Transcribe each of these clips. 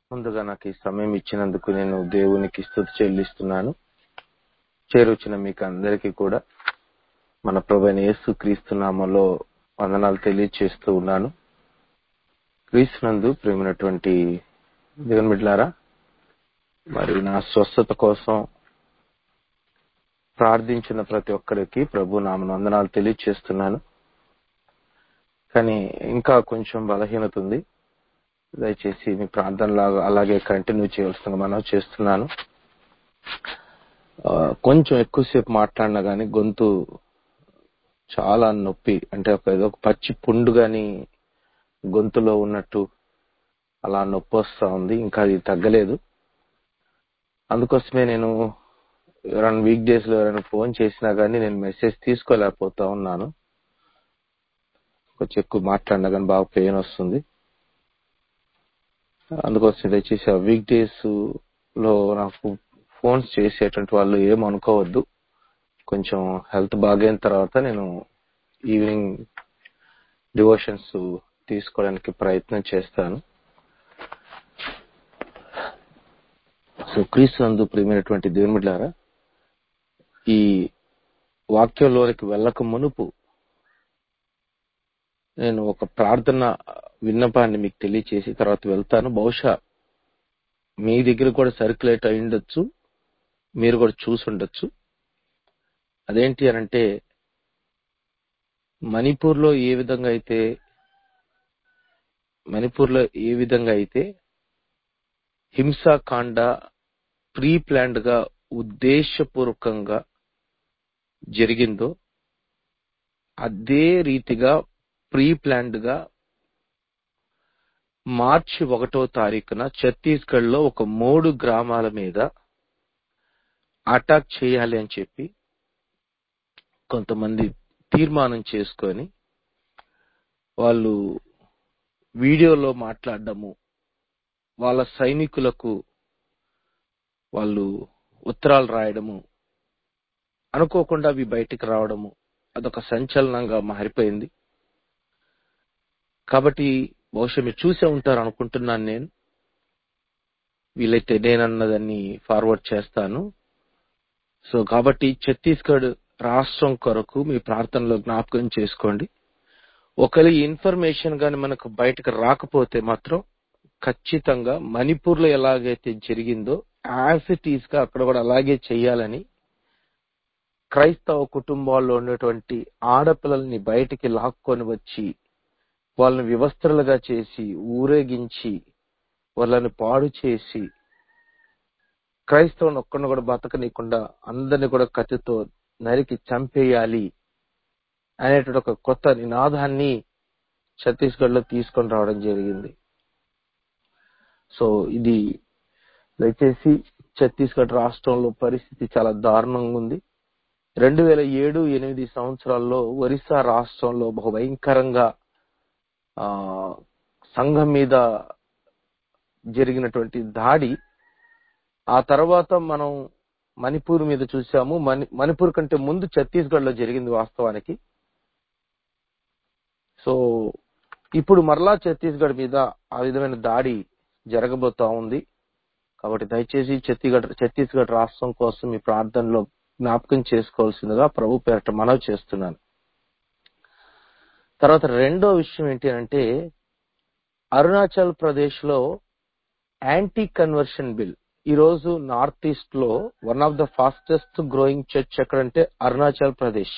ముందుగా నాకు ఈ సమయం ఇచ్చినందుకు నేను దేవునికి స్థుతి చెల్లిస్తున్నాను చేరొచ్చిన మీకు అందరికీ కూడా మన ప్రభైన యేసు క్రీస్తు నామంలో వందనాలు తెలియచేస్తూ ఉన్నాను క్రీస్తునందు ప్రేమైనటువంటి దేవుని బిడ్డలారా మరి నా స్వస్థత కోసం ప్రార్థించిన ప్రతి ఒక్కరికి ప్రభు నామను వందనాలు తెలియచేస్తున్నాను కానీ ఇంకా కొంచెం బలహీనత ఉంది దయచేసి మీ ప్రార్థనలాగా అలాగే కంటిన్యూ చేయవలసిందిగా మనం చేస్తున్నాను ఆ, కొంచెం ఎక్కువసేపు మాట్లాడినా గానీ గొంతు చాలా నొప్పి అంటే ఒక ఏదో ఒక పచ్చి పుండు గాని గొంతులో ఉన్నట్టు అలా నొప్పి వస్తా ఉంది ఇంకా అది తగ్గలేదు అందుకోసమే నేను ఎవరైనా వీక్ డేస్ లో ఎవరైనా ఫోన్ చేసినా గానీ నేను మెసేజ్ తీసుకోలేకపోతా ఉన్నాను కొంచెం ఎక్కువ మాట్లాడినా కానీ బాగా పెయిన్ వస్తుంది అందుకోసం దయచేసి ఆ వీక్ డేస్ లో నాకు ఫోన్స్ చేసేటువంటి వాళ్ళు ఏమనుకోవద్దు కొంచెం హెల్త్ బాగైన తర్వాత నేను ఈవినింగ్ డివోషన్స్ తీసుకోవడానికి ప్రయత్నం చేస్తాను సో క్రీస్తు నందు ప్రియమైనటువంటి దేవుని బిడ్డలారా ఈ వాక్యంలోనికి వెళ్ళక మునుపు నేను ఒక ప్రార్థన విన్నపాన్ని మీకు తెలియచేసి తర్వాత వెళ్తాను బహుశా మీ దగ్గర కూడా సర్క్యులేట్ అయి ఉండొచ్చు మీరు కూడా చూసి ఉండొచ్చు అదేంటి అనంటే మణిపూర్ లో ఏ విధంగా అయితే మణిపూర్ లో ఏ విధంగా అయితే హింసాకాండ ప్రీ ప్లాన్డ్ గా ఉద్దేశపూర్వకంగా జరిగిందో అదే రీతిగా ప్రీ ప్లాన్డ్ గా మార్చి ఒకటో తారీఖున ఛత్తీస్గఢ్ లో ఒక మూడు గ్రామాల మీద అటాక్ చేయాలి అని చెప్పి కొంతమంది తీర్మానం చేసుకొని వాళ్ళు వీడియోలో మాట్లాడడము వాళ్ళ సైనికులకు వాళ్ళు ఉత్తరాలు రాయడము అనుకోకుండా అవి బయటికి రావడము అదొక సంచలనంగా మారిపోయింది కాబట్టి బహుశా మీరు చూసే ఉంటారు అనుకుంటున్నాను నేను వీలైతే నేనన్నదాన్ని ఫార్వర్డ్ చేస్తాను సో కాబట్టి ఛత్తీస్గఢ్ రాష్ట్రం కొరకు మీ ప్రార్థనలో జ్ఞాపకం చేసుకోండి ఒకవేళ ఈ ఇన్ఫర్మేషన్ గాని మనకు బయటకు రాకపోతే మాత్రం ఖచ్చితంగా మణిపూర్ లో ఎలాగైతే జరిగిందో యాజ్ ఇట్ ఈస్ గా అక్కడ కూడా అలాగే చేయాలని క్రైస్తవ కుటుంబాల్లో ఉన్నటువంటి ఆడపిల్లల్ని బయటికి లాక్కొని వచ్చి వాళ్ళని వివస్త్రలుగా చేసి ఊరేగించి వాళ్ళని పాడు చేసి క్రైస్తవుని ఒక్కడిని కూడా బతకనీయకుండా అందరిని కూడా కత్తితో నరికి చంపేయాలి అనేటువంటి ఒక కొత్త నినాదాన్ని ఛత్తీస్గఢ్ లో తీసుకొని రావడం జరిగింది సో ఇది దయచేసి ఛత్తీస్గఢ్ రాష్ట్రంలో పరిస్థితి చాలా దారుణంగా ఉంది రెండు వేల ఏడు ఎనిమిది సంవత్సరాల్లో ఒరిస్సా రాష్ట్రంలో బహు భయంకరంగా ఆ సంఘం మీద జరిగినటువంటి దాడి ఆ తర్వాత మనం మణిపూర్ మీద చూసాము మణి మణిపూర్ కంటే ముందు ఛత్తీస్గఢ్ లో జరిగింది వాస్తవానికి సో ఇప్పుడు మరలా ఛత్తీస్గఢ్ మీద ఆ విధమైన దాడి జరగబోతా ఉంది కాబట్టి దయచేసి ఛత్తీస్గఢ్ ఛత్తీస్గఢ్ రాష్ట్రం కోసం మీ ప్రార్థనలో జ్ఞాపకం చేసుకోవాల్సిందిగా ప్రభు పేరట మనవి చేస్తున్నాను తర్వాత రెండో విషయం ఏంటి అంటే అరుణాచల్ ప్రదేశ్ లో యాంటీ కన్వర్షన్ బిల్ ఈ రోజు నార్త్ ఈస్ట్ లో one of the fastest growing church ఎక్కడంటే అరుణాచల్ ప్రదేశ్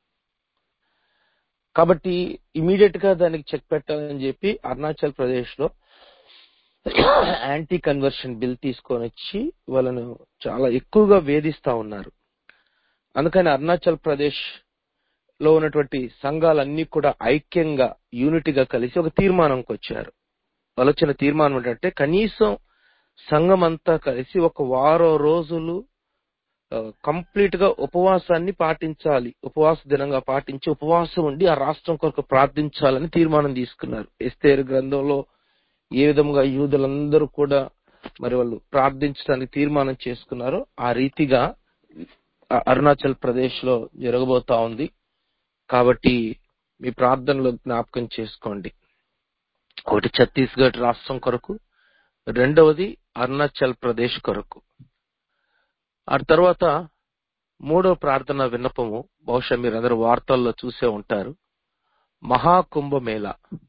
కాబట్టి ఇమీడియట్ గా దానికి చెక్ పెట్టాలని చెప్పి అరుణాచల్ ప్రదేశ్ లో యాంటీ కన్వర్షన్ బిల్ తీసుకొని వచ్చి వాళ్ళను చాలా ఎక్కువగా వేధిస్తా ఉన్నారు అందుకని అరుణాచల్ ప్రదేశ్ లో ఉన్నటువంటి సంఘాలన్నీ కూడా ఐక్యంగా యూనిటీగా కలిసి ఒక తీర్మానంకి వచ్చారు వాళ్ళు వచ్చిన తీర్మానం ఏంటంటే కనీసం సంఘం అంతా కలిసి ఒక వారం రోజులు కంప్లీట్ గా ఉపవాసాన్ని పాటించాలి ఉపవాస దినంగా పాటించి ఉపవాసం ఉండి ఆ రాష్ట్రం కొరకు ప్రార్థించాలని తీర్మానం తీసుకున్నారు ఎస్తేరు గ్రంథంలో ఏ విధంగా యూదులందరూ కూడా మరి వాళ్ళు ప్రార్థించడానికి తీర్మానం చేసుకున్నారో ఆ రీతిగా ఆ అరుణాచల్ ప్రదేశ్ లో జరగబోతా ఉంది కాబట్టి మీ ప్రార్థనలో జ్ఞాపకం చేసుకోండి ఒకటి ఛత్తీస్గఢ్ రాష్ట్రం కొరకు రెండవది అరుణాచల్ ప్రదేశ్ కొరకు ఆ తర్వాత మూడో ప్రార్థన విన్నపము బహుశా మీరందరూ వార్తల్లో చూసే ఉంటారు మహాకుంభమేళ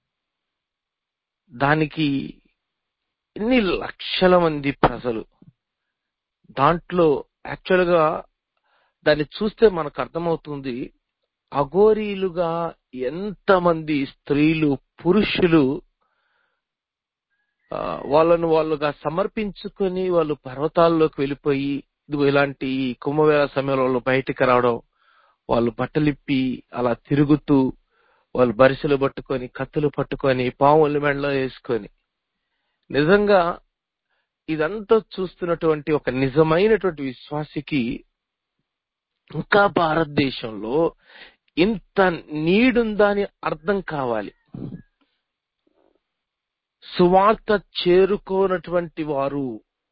దానికి ఎన్ని లక్షల మంది ప్రజలు దాంట్లో యాక్చువల్ గా దాన్ని చూస్తే మనకు అర్థమవుతుంది అఘోరీలుగా ఎంతమంది స్త్రీలు పురుషులు ఆ, వాళ్ళను వాళ్ళుగా సమర్పించుకొని వాళ్ళు పర్వతాల్లోకి వెళ్ళిపోయి ఇదిగో ఇలాంటి ఈ కుంభమేళ సమయంలో వాళ్ళు బయటికి రావడం వాళ్ళు బట్టలిప్పి అలా తిరుగుతూ వాళ్ళు బరిసెలు పట్టుకొని కత్తులు పట్టుకొని పాముల మెడలో వేసుకొని నిజంగా ఇదంతా చూస్తున్నటువంటి ఒక నిజమైనటువంటి విశ్వాసికి ఇంకా భారతదేశంలో ఇంత నీడుందా అని అర్థం కావాలి సువార్త చేరుకోనటువంటి వారు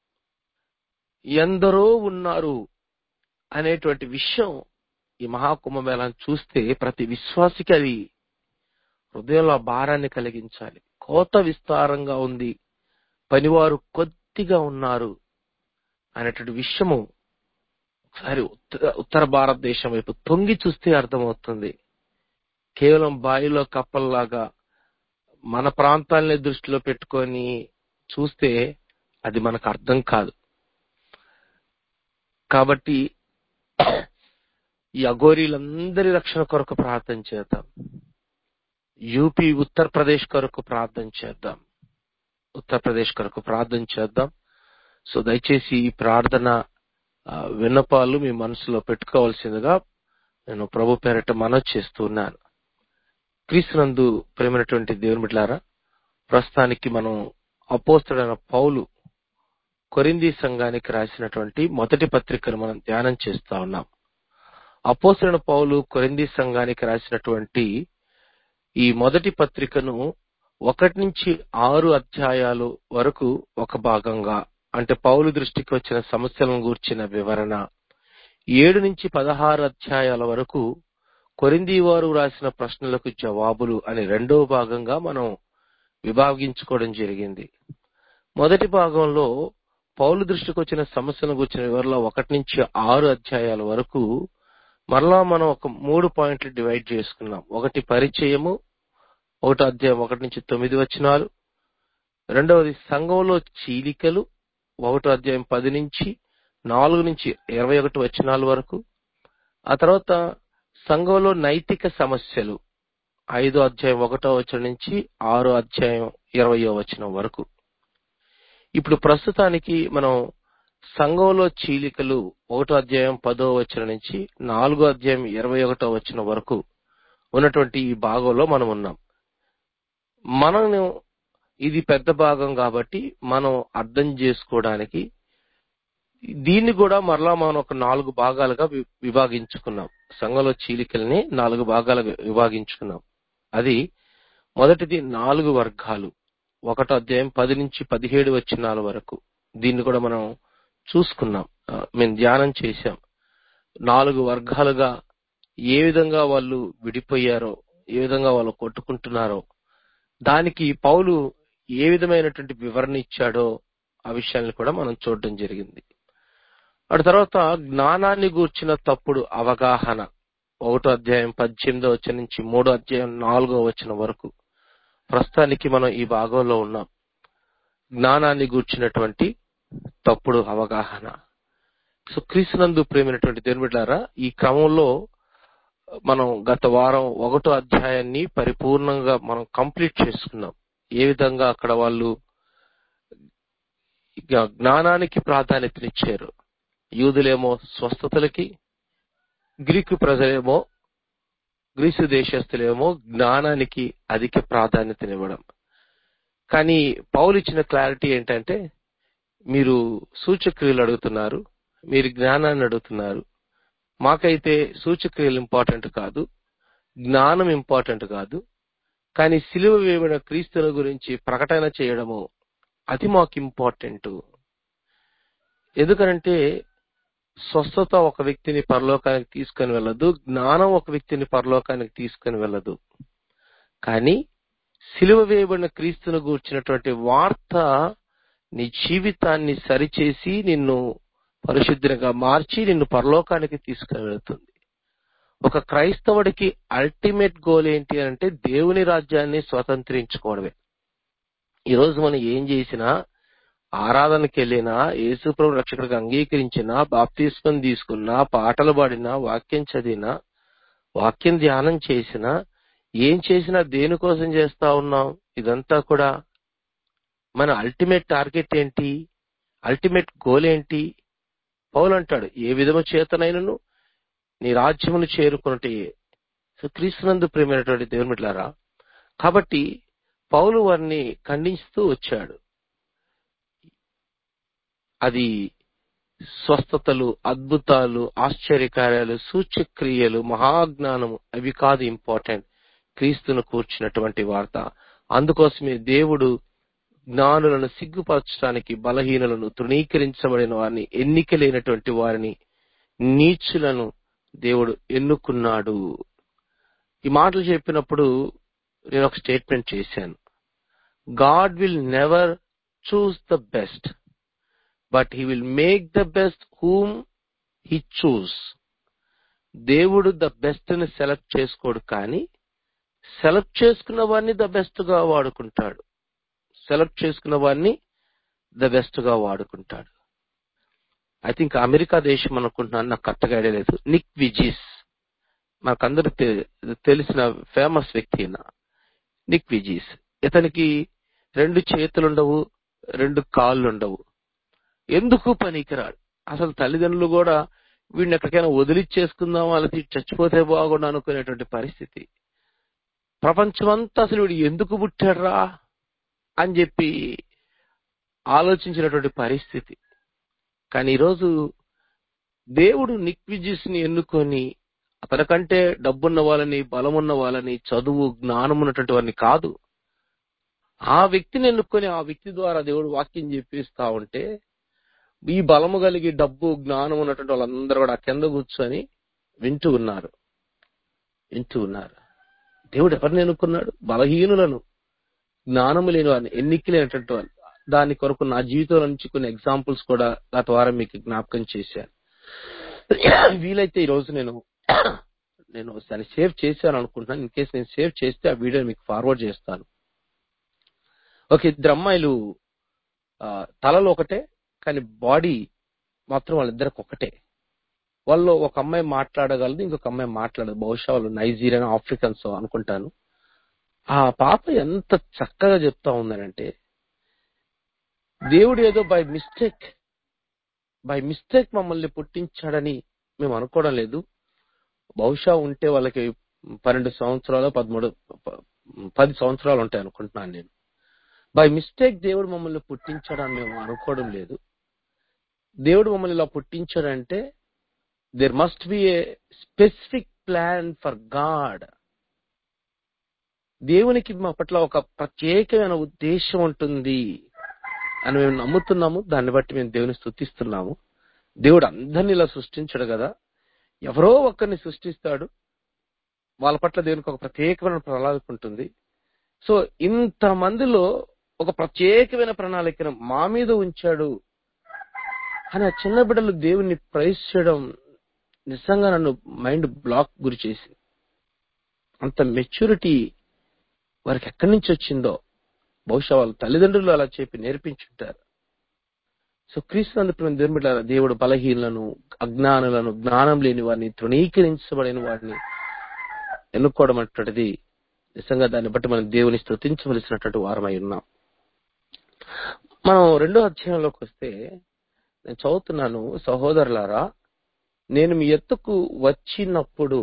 ఎందరో ఉన్నారు అనేటువంటి విషయం ఈ మహాకుంభమేళాన్ని చూస్తే ప్రతి విశ్వాసికి అది హృదయంలో భారాన్ని కలిగించాలి కోత విస్తారంగా ఉంది పనివారు కొద్దిగా ఉన్నారు అనేటువంటి విషయము ఒకసారి ఉత్తర ఉత్తర భారతదేశం వైపు తొంగి చూస్తే అర్థమవుతుంది కేవలం బావిలో కప్పల్లాగా మన ప్రాంతాలని దృష్టిలో పెట్టుకొని చూస్తే అది మనకు అర్థం కాదు కాబట్టి ఈ అఘోరీలందరి రక్షణ కొరకు ప్రార్థన చేద్దాం యూపీ ఉత్తరప్రదేశ్ కొరకు ప్రార్థన చేద్దాం ఉత్తరప్రదేశ్ కొరకు ప్రార్థన చేద్దాం సో దయచేసి ఈ ప్రార్థన ఆ, విన్నపాలు మీ మనసులో పెట్టుకోవాల్సిందిగా నేను ప్రభు పేరట మనవి చేస్తున్నాను క్రీస్తునందు ప్రేమైనటువంటి దేవుని బిడ్డలారా ప్రస్తుతానికి మనం అపోస్తుడైన పౌలు కొరింది సంఘానికి రాసినటువంటి మొదటి పత్రికను మనం ధ్యానం చేస్తా ఉన్నాం అపోస్తుడైన పౌలు కొరింది సంఘానికి రాసినటువంటి ఈ మొదటి పత్రికను ఒకటి నుంచి ఆరు అధ్యాయాలు వరకు ఒక భాగంగా అంటే పౌలు దృష్టికి వచ్చిన సమస్యలను గూర్చిన వివరణ ఏడు నుంచి పదహారు అధ్యాయాల వరకు కొరింది వారు రాసిన ప్రశ్నలకు జవాబులు అని రెండో భాగంగా మనం విభాగించుకోవడం జరిగింది మొదటి భాగంలో పౌలు దృష్టికి వచ్చిన సమస్యలను గురించిన వివరణలో ఒకటి నుంచి ఆరు అధ్యాయాల వరకు మరలా మనం ఒక మూడు పాయింట్లు డివైడ్ చేసుకున్నాం ఒకటి పరిచయము ఒకటో అధ్యాయం ఒకటి నుంచి తొమ్మిది వచనాలు రెండవది సంఘంలో చీలికలు ఒకటో అధ్యాయం పది నుంచి నాలుగు నుంచి ఇరవై ఒకటి వచనాల వరకు ఆ తర్వాత సంఘంలో నైతిక సమస్యలు ఐదో అధ్యాయం ఒకటో వచనం నుంచి ఆరో అధ్యాయం ఇరవయో వచనం వరకు ఇప్పుడు ప్రస్తుతానికి మనం సంఘంలో చీలికలు ఒకటో అధ్యాయం పదో వచనం నుంచి నాలుగో అధ్యాయం ఇరవై ఒకటో వచనం వరకు ఉన్నటువంటి ఈ భాగంలో మనం ఉన్నాం మనం ఇది పెద్ద భాగం కాబట్టి మనం అర్థం చేసుకోవడానికి దీన్ని కూడా మరలా మనం ఒక నాలుగు భాగాలుగా వి- విభాగించుకున్నాం సంఘంలో చీలికల్ని నాలుగు భాగాలుగా విభాగించుకున్నాం అది మొదటిది నాలుగు వర్గాలు ఒకటో అధ్యాయం పది నుంచి పదిహేడు వచ్చినాల వరకు దీన్ని కూడా మనం చూసుకున్నాం ఆ, మేము ధ్యానం చేశాం నాలుగు వర్గాలుగా ఏ విధంగా వాళ్ళు విడిపోయారో ఏ విధంగా వాళ్ళు కొట్టుకుంటున్నారో దానికి పౌలు ఏ విధమైనటువంటి వివరణ ఇచ్చాడో ఆ విషయాన్ని కూడా మనం చూడడం జరిగింది ఆ తర్వాత జ్ఞానాన్ని గూర్చిన తప్పుడు అవగాహన ఒకటో అధ్యాయం పద్దెనిమిదో వచ్చిన నుంచి మూడో అధ్యాయం నాలుగో వచ్చిన వరకు ప్రస్తుతానికి మనం ఈ భాగంలో ఉన్నాం జ్ఞానాన్ని గూర్చినటువంటి తప్పుడు అవగాహన సో క్రీస్తునందు ప్రేమైనటువంటి దేవుని బిడ్డారా ఈ క్రమంలో మనం గత వారం ఒకటో అధ్యాయాన్ని పరిపూర్ణంగా మనం కంప్లీట్ చేసుకున్నాం ఏ విధంగా అక్కడ వాళ్ళు ఇక జ్ఞానానికి ప్రాధాన్యతనిచ్చారు యూదులేమో స్వస్థతలకి గ్రీకు ప్రజలేమో గ్రీసు దేశస్తులేమో జ్ఞానానికి అధిక ప్రాధాన్యతనివ్వడం కానీ పౌలు ఇచ్చిన క్లారిటీ ఏంటంటే మీరు సూచక్రియలు అడుగుతున్నారు మీరు జ్ఞానాన్ని అడుగుతున్నారు మాకైతే సూచక్రియలు ఇంపార్టెంట్ కాదు జ్ఞానం ఇంపార్టెంట్ కాదు కానీ సిలువ వేయబడిన క్రీస్తుల గురించి ప్రకటన చేయడము అది మాకు ఇంపార్టెంట్ ఎందుకనంటే స్వస్థత ఒక వ్యక్తిని పరలోకానికి తీసుకొని వెళ్ళదు జ్ఞానం ఒక వ్యక్తిని పరలోకానికి తీసుకొని వెళ్ళదు కానీ సిలువ వేయబడిన క్రీస్తును గూర్చినటువంటి వార్త నీ జీవితాన్ని సరిచేసి నిన్ను పరిశుద్ధంగా మార్చి నిన్ను పరలోకానికి తీసుకుని వెళుతుంది ఒక క్రైస్తవుడికి అల్టిమేట్ గోల్ ఏంటి అంటే దేవుని రాజ్యాన్ని స్వతంత్రించుకోవడమే ఈ రోజు మనం ఏం చేసినా ఆరాధనకి వెళ్ళినా యేసుప్రభు రక్షకుడికి అంగీకరించినా బాప్తిస్మం తీసుకున్నా పాటలు పాడినా వాక్యం చదివినా వాక్యం ధ్యానం చేసినా ఏం చేసినా దేనికోసం చేస్తా ఉన్నాం ఇదంతా కూడా మన అల్టిమేట్ టార్గెట్ ఏంటి అల్టిమేట్ గోల్ ఏంటి పౌలు అంటాడు ఏ విధము చేతనైనను నీ రాజ్యమును చేరుకున్నట్టే సో క్రీస్తునందు ప్రేమైనటువంటి దేవుని బిడ్డలారా కాబట్టి పౌలు వారిని ఖండిస్తూ వచ్చాడు అది స్వస్థతలు అద్భుతాలు ఆశ్చర్యకార్యాలు సూచ్యక్రియలు మహాజ్ఞానము అవి కాదు ఇంపార్టెంట్ క్రీస్తును కూర్చున్నటువంటి వార్త అందుకోసమే దేవుడు జ్ఞానులను సిగ్గుపరచడానికి బలహీనులను తృణీకరించబడిన వారిని ఎన్నిక లేనటువంటి వారిని నీచులను దేవుడు ఎన్నుకున్నాడు ఈ మాటలు చెప్పినప్పుడు నేను ఒక స్టేట్మెంట్ చేశాను God will never choose the best but he will make the best whom he choose దేవుడు ద బెస్ట్ ని సెలెక్ట్ చేసుకోడు కానీ సెలెక్ట్ చేసుకున్న వాడిని ద బెస్ట్ గా వాడుకుంటాడు సెలెక్ట్ చేసుకున్న వాడిని ద బెస్ట్ గా వాడుకుంటాడు ఐ థింక్ అమెరికా దేశం అనుకుంటున్నాను నాకు కరెక్ట్గా ఐడియా లేదు నిక్ విజిస్ మనకందరూ తెలిసిన ఫేమస్ వ్యక్తి ఈయన. నిక్ విజిస్ ఇతనికి రెండు చేతులుండవు రెండు కాళ్ళు ఉండవు ఎందుకు పనికిరాడు అసలు తల్లిదండ్రులు కూడా వీడిని ఎక్కడికైనా వదిలిచ్చేసుకుందాం వాళ్ళకి చచ్చిపోతే బాగుండు అనుకునేటువంటి పరిస్థితి ప్రపంచమంతా అసలు వీడు ఎందుకు పుట్టాడ్రా అని చెప్పి ఆలోచించినటువంటి పరిస్థితి కానీ ఈరోజు దేవుడు నిక్ విజిస్ ని ఎన్నుకొని అతనికంటే డబ్బున్న వాళ్ళని బలమున్న వాళ్ళని చదువు జ్ఞానం ఉన్నటువంటి వారిని కాదు ఆ వ్యక్తిని ఎన్నుకొని ఆ వ్యక్తి ద్వారా దేవుడు వాక్యం చెప్పిస్తా ఉంటే ఈ బలము కలిగి డబ్బు జ్ఞానం ఉన్నటువంటి వాళ్ళందరూ కూడా కింద కూర్చొని వింటూ ఉన్నారు వింటూ ఉన్నారు దేవుడు ఎవరిని ఎన్నుకున్నాడు బలహీనులను జ్ఞానము లేని వారిని ఎన్నిక లేనటువంటి వాళ్ళు దాని కొరకు నా జీవితంలో నుంచి కొన్ని ఎగ్జాంపుల్స్ కూడా గత వారం మీకు జ్ఞాపకం చేశాను వీలైతే ఈ రోజు నేను నేను దాన్ని సేవ్ చేశాను అనుకుంటున్నాను ఇన్ కేసు నేను సేవ్ చేస్తే ఆ వీడియో మీకు ఫార్వర్డ్ చేస్తాను ఒక ఇద్దరు అమ్మాయిలు ఆ, తలలు ఒకటే కానీ బాడీ మాత్రం వాళ్ళిద్దరికి ఒకటే వాళ్ళు ఒక అమ్మాయి మాట్లాడగలదు ఇంకొక అమ్మాయి మాట్లాడదు బహుశా వాళ్ళు నైజీరియన్ ఆఫ్రికన్స్ అనుకుంటాను ఆ పాప ఎంత చక్కగా చెప్తా ఉందనంటే దేవుడు ఏదో బై మిస్టేక్ బై మిస్టేక్ మమ్మల్ని పుట్టించాడని మేము అనుకోవడం లేదు బహుశా ఉంటే వాళ్ళకి పన్నెండు సంవత్సరాలు పదమూడు ప- పది సంవత్సరాలు ఉంటాయి అనుకుంటున్నాను నేను బై మిస్టేక్ దేవుడు మమ్మల్ని పుట్టించాడని మేము అనుకోవడం లేదు దేవుడు మమ్మల్ని ఇలా పుట్టించాడంటే there must be a specific plan for God దేవునికి మా పట్ల ఒక ప్రత్యేకమైన ఉద్దేశం ఉంటుంది అని మేము నమ్ముతున్నాము దాన్ని బట్టి మేము దేవుని స్తుతిస్తున్నాము దేవుడు అందరిని ఇలా సృష్టించడు కదా ఎవరో ఒక్కరిని సృష్టిస్తాడు వాళ్ళ పట్ల దేవునికి ఒక ప్రత్యేకమైన ప్రణాళిక ఉంటుంది సో ఇంత మందిలో ఒక ప్రత్యేకమైన ప్రణాళికను మా మీద ఉంచాడు అని ఆ చిన్న బిడ్డలు దేవుణ్ణి ప్రైజ్ చేయడం నిజంగా నన్ను మైండ్ బ్లాక్ గురి చేసింది అంత మెచ్యూరిటీ వారికి ఎక్కడి నుంచి వచ్చిందో బహుశా వాళ్ళ తల్లిదండ్రులు అలా చెప్పి నేర్పించుంటారు సో క్రీస్తు దేవుని బిడ్డలారా, దేవుడు బలహీనలను అజ్ఞానులను జ్ఞానం లేని వారిని తృణీకరించబడిన వారిని ఎన్నుకోవడం అటువంటిది నిజంగా దాన్ని బట్టి మనం దేవుని స్తుతించవలసినటువంటి వారమై ఉన్నాం మనం రెండో అధ్యాయంలోకి వస్తే నేను చదువుతున్నాను సహోదరులారా నేను మీ ఎత్తుకు వచ్చినప్పుడు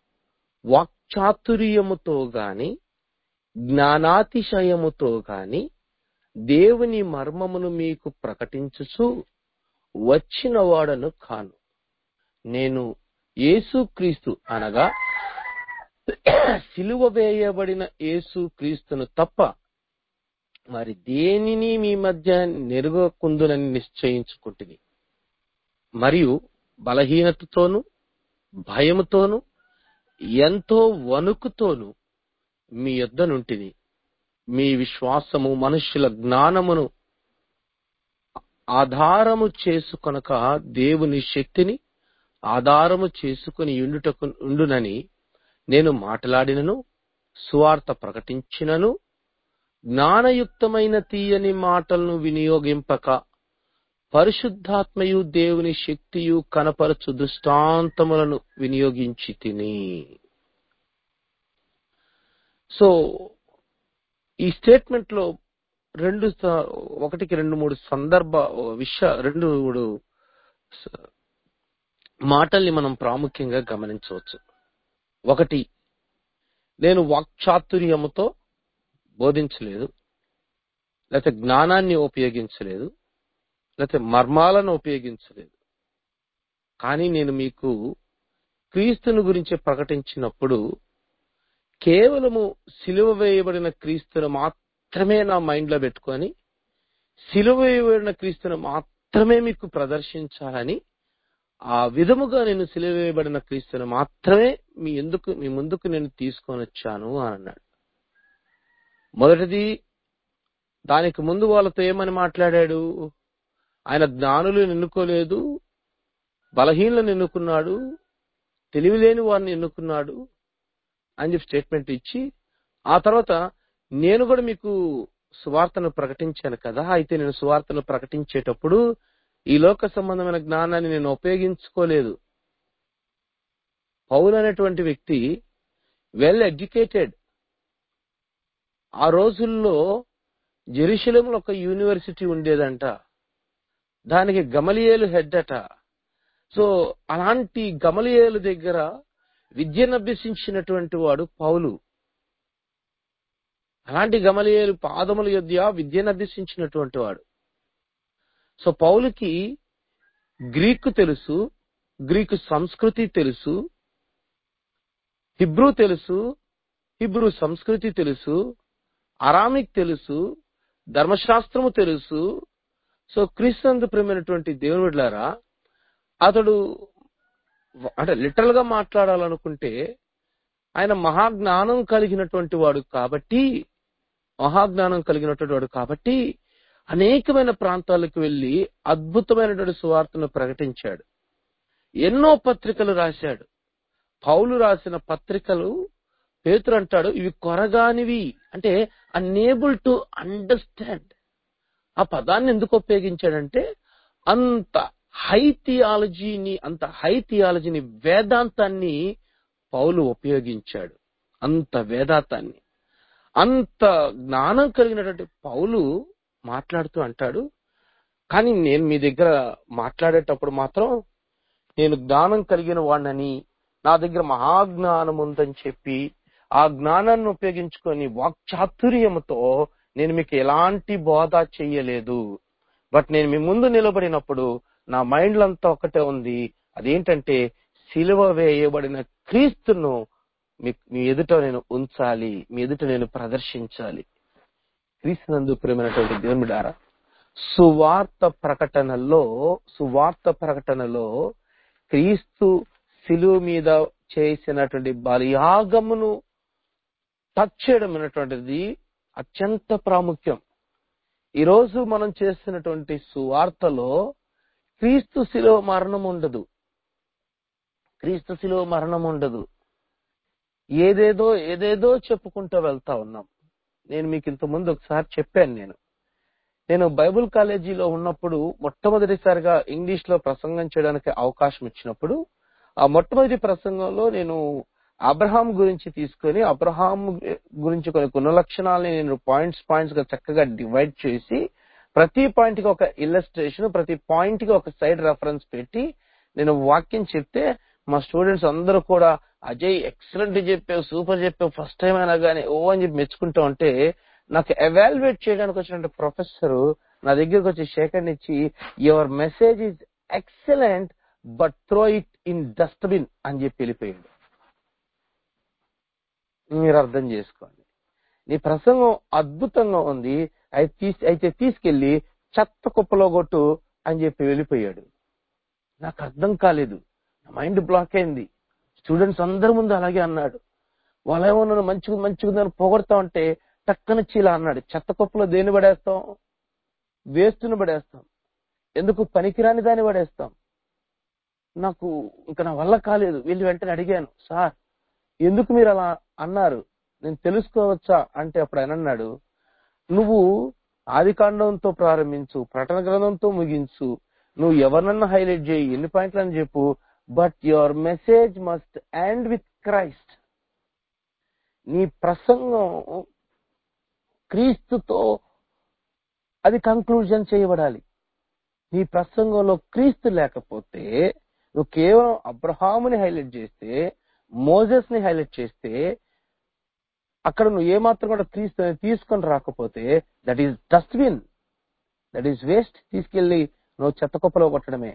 వాక్చాతుర్యముతో గాని జ్ఞానాతిశయముతో గాని దేవుని మర్మమును మీకు ప్రకటించుచు వచ్చిన వాడను కాను నేను యేసుక్రీస్తు అనగా సిలువ వేయబడిన యేసుక్రీస్తును తప్ప మరి దేనిని మీ మధ్య నెరుగకుందునని నిశ్చయించుకుంటుంది మరియు బలహీనతతోను భయముతోను ఎంతో వణుకుతోను మీ యొద్ద నుంటిని మీ విశ్వాసము మనుష్యుల జ్ఞానమును ఆధారము చేసుకొనక దేవుని శక్తిని ఆధారము చేసుకుని ఉండుటకు ఉండునని నేను మాట్లాడినను సువార్త ప్రకటించినను జ్ఞానయుక్తమైన తీయని మాటలను వినియోగింపక పరిశుద్ధాత్మయు దేవుని శక్తియు కనపరచు దృష్టాంతములను వినియోగించి తిని సో ఈ స్టేట్మెంట్ లో రెండు స- ఒకటికి రెండు మూడు సందర్భ విషయ రెండు మూడు స- మాటల్ని మనం ప్రాముఖ్యంగా గమనించవచ్చు ఒకటి నేను వాక్చాతుర్యముతో బోధించలేదు లేకపోతే జ్ఞానాన్ని ఉపయోగించలేదు లేకపోతే మర్మాలను ఉపయోగించలేదు కానీ నేను మీకు క్రీస్తుని గురించి ప్రకటించినప్పుడు కేవలము సిలువ వేయబడిన క్రీస్తును మాత్రమే నా మైండ్ లో పెట్టుకొని సిలువ వేయబడిన క్రీస్తును మాత్రమే మీకు ప్రదర్శించాలని ఆ విధముగా నేను సిలువ వేయబడిన క్రీస్తును మాత్రమే మీ ఎందుకు మీ ముందుకు నేను తీసుకొని వచ్చాను అని అన్నాడు మొదటిది దానికి ముందు వాళ్ళతో ఏమని మాట్లాడాడు ఆయన జ్ఞానులు ఎన్నుకోలేదు బలహీనలను ఎన్నుకున్నాడు తెలివిలేని వారిని ఎన్నుకున్నాడు అని చెప్పి స్టేట్మెంట్ ఇచ్చి ఆ తర్వాత నేను కూడా మీకు సువార్తను ప్రకటించాను కదా అయితే నేను సువార్తను ప్రకటించేటప్పుడు ఈ లోక సంబంధమైన జ్ఞానాన్ని నేను ఉపయోగించుకోలేదు పౌలు అనేటువంటి వ్యక్తి వెల్ ఎడ్యుకేటెడ్ ఆ రోజుల్లో జెరూసలేంలో ఒక యూనివర్సిటీ ఉండేదంట దానికి గమలియేలు హెడ్ అట సో అలాంటి గమలియేలు దగ్గర విద్యను అభ్యసించినటువంటి వాడు పౌలు అలాంటి గమలియేలు పాదముల యొద్ద విద్యను అభ్యసించినటువంటి వాడు సో పౌలుకి గ్రీకు తెలుసు గ్రీకు సంస్కృతి తెలుసు హిబ్రూ తెలుసు హిబ్రూ సంస్కృతి తెలుసు అరామిక్ తెలుసు ధర్మశాస్త్రము తెలుసు సో క్రీస్తు ప్రేమైనటువంటి దేవుడిలారా అతడు అంటే లిటరల్ గా మాట్లాడాలనుకుంటే ఆయన మహాజ్ఞానం కలిగినటువంటి వాడు కాబట్టి మహాజ్ఞానం కలిగినటువంటి వాడు కాబట్టి అనేకమైన ప్రాంతాలకు వెళ్లి అద్భుతమైనటువంటి సువార్తను ప్రకటించాడు ఎన్నో పత్రికలు రాశాడు పౌలు రాసిన పత్రికలు పేతురు అంటాడు ఇవి కొరగానివి అంటే అన్ఏబుల్ టు అండర్స్టాండ్ ఆ పదాన్ని ఎందుకు ఉపయోగించాడంటే అంత హై థియాలజీని అంత హై థియాలజీని వేదాంతాన్ని పౌలు ఉపయోగించాడు అంత వేదాంతాన్ని అంత జ్ఞానం కలిగినటువంటి పౌలు మాట్లాడుతూ అంటాడు కానీ నేను మీ దగ్గర మాట్లాడేటప్పుడు మాత్రం నేను జ్ఞానం కలిగిన వాడినని నా దగ్గర మహాజ్ఞానం ఉందని చెప్పి ఆ జ్ఞానాన్ని ఉపయోగించుకొని వాక్చాతుర్యముతో నేను మీకు ఎలాంటి బోధ చెయ్యలేదు బట్ నేను మీ ముందు నిలబడినప్పుడు నా మైండ్ అంతా ఒకటే ఉంది అదేంటంటే సిలువ వేయబడిన క్రీస్తును మీ మీ ఎదుట నేను ఉంచాలి మీ ఎదుట నేను ప్రదర్శించాలి క్రీస్తునందు ప్రేమైనటువంటి దేవుడారా సువార్త ప్రకటనలో సువార్త ప్రకటనలో క్రీస్తు సిలువ మీద చేసినటువంటి బలియాగమును టచ్ చేయడం అనేటువంటిది అత్యంత ప్రాముఖ్యం ఈరోజు మనం చేస్తున్నటువంటి సువార్తలో క్రీస్తు శిలువ మరణం ఉండదు క్రీస్తు శిలువ మరణం ఉండదు ఏదేదో ఏదేదో చెప్పుకుంటూ వెళ్తా ఉన్నాం నేను మీకు ఇంత ముందు ఒకసారి చెప్పాను నేను నేను బైబుల్ కాలేజీలో ఉన్నప్పుడు మొట్టమొదటిసారిగా ఇంగ్లీష్ లో ప్రసంగం చేయడానికి అవకాశం ఇచ్చినప్పుడు ఆ మొట్టమొదటి ప్రసంగంలో నేను అబ్రహాం గురించి తీసుకొని అబ్రహాం గురించి కొన్ని గుణ లక్షణాలని నేను పాయింట్స్ పాయింట్స్ గా చక్కగా డివైడ్ చేసి ప్రతి పాయింట్ కి ఒక ఇల్లస్ట్రేషన్ ప్రతి పాయింట్ కి ఒక సైడ్ రెఫరెన్స్ పెట్టి నేను వాక్యం చెప్తే మా స్టూడెంట్స్ అందరూ కూడా అజయ్ ఎక్సలెంట్ చెప్పావు సూపర్ చెప్పావు ఫస్ట్ టైం అయినా కానీ ఓ అని చెప్పి మెచ్చుకుంటా ఉంటే నాకు ఎవాల్యుయేట్ చేయడానికి వచ్చిన ప్రొఫెసర్ నా దగ్గరకు వచ్చి షేకండ్ ఇచ్చి your message is excellent but throw it in dustbin అని చెప్పి వెళ్ళిపోయాడు మీరు అర్థం చేసుకోండి నీ ప్రసంగం అద్భుతంగా ఉంది అయితే తీసి అయితే తీసుకెళ్లి చెత్త కుప్పలో కొట్టు అని చెప్పి వెళ్ళిపోయాడు నాకు అర్థం కాలేదు నా మైండ్ బ్లాక్ అయింది స్టూడెంట్స్ అందరి ముందు అలాగే అన్నాడు వాళ్ళేమో నన్ను మంచిగా మంచిగా పొగడతా ఉంటే టక్కన చీలా అన్నాడు చెత్త కుప్పలో దేన్ని పడేస్తాం వేస్తుని పడేస్తాం ఎందుకు పనికిరాని దాన్ని పడేస్తాం నాకు ఇంకా నా వల్ల కాలేదు వెళ్ళి వెంటనే అడిగాను సార్ ఎందుకు మీరు అలా అన్నారు నేను తెలుసుకోవచ్చా అంటే అప్పుడు ఆయన అన్నాడు నువ్వు ఆది కాండంతో ప్రారంభించు ప్రకటన గ్రంథంతో ముగించు నువ్వు ఎవరినన్నా హైలైట్ చేయి ఎన్ని పాయింట్లు అని చెప్పు but your message must end with Christ నీ ప్రసంగం క్రీస్తుతో అది కంక్లూజన్ చేయబడాలి నీ ప్రసంగంలో క్రీస్తు లేకపోతే నువ్వు కేవలం అబ్రహాముని హైలైట్ చేస్తే మోజెస్ ని హైలైట్ చేస్తే అక్కడ నువ్వు ఏమాత్రం కూడా క్రీస్తు తీసుకొని రాకపోతే that is dustbin that is waste తీసుకెళ్లి నువ్వు చెత్త కుప్పలో కొట్టడమే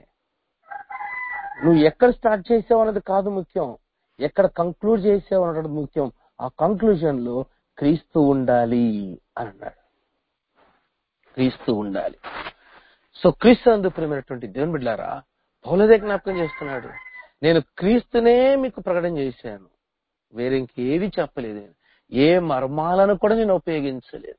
నువ్వు ఎక్కడ స్టార్ట్ చేసావు అన్నది కాదు ముఖ్యం ఎక్కడ కంక్లూడ్ చేసావు అన్నది ముఖ్యం ఆ కంక్లూజన్ లో క్రీస్తు ఉండాలి అని అన్నాడు క్రీస్తు ఉండాలి సో క్రీస్తు అందు ప్రేమైనటువంటి దేవుని బిడ్డారా పౌలదే జ్ఞాపకం చేస్తున్నాడు నేను క్రీస్తునే మీకు ప్రకటన చేశాను వేరే ఇంకేది చెప్పలేదు నేను. ఏ మర్మాలను కూడా నేను ఉపయోగించలేదు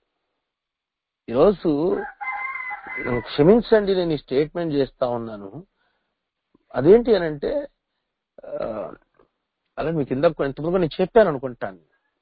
ఈరోజు నన్ను క్షమించండి నేను ఈ స్టేట్మెంట్ చేస్తా ఉన్నాను అదేంటి అని అంటే ఆ, అలా మీకు ఇందాక ఇంతకుముందు కూడా నేను చెప్పాను అనుకుంటాను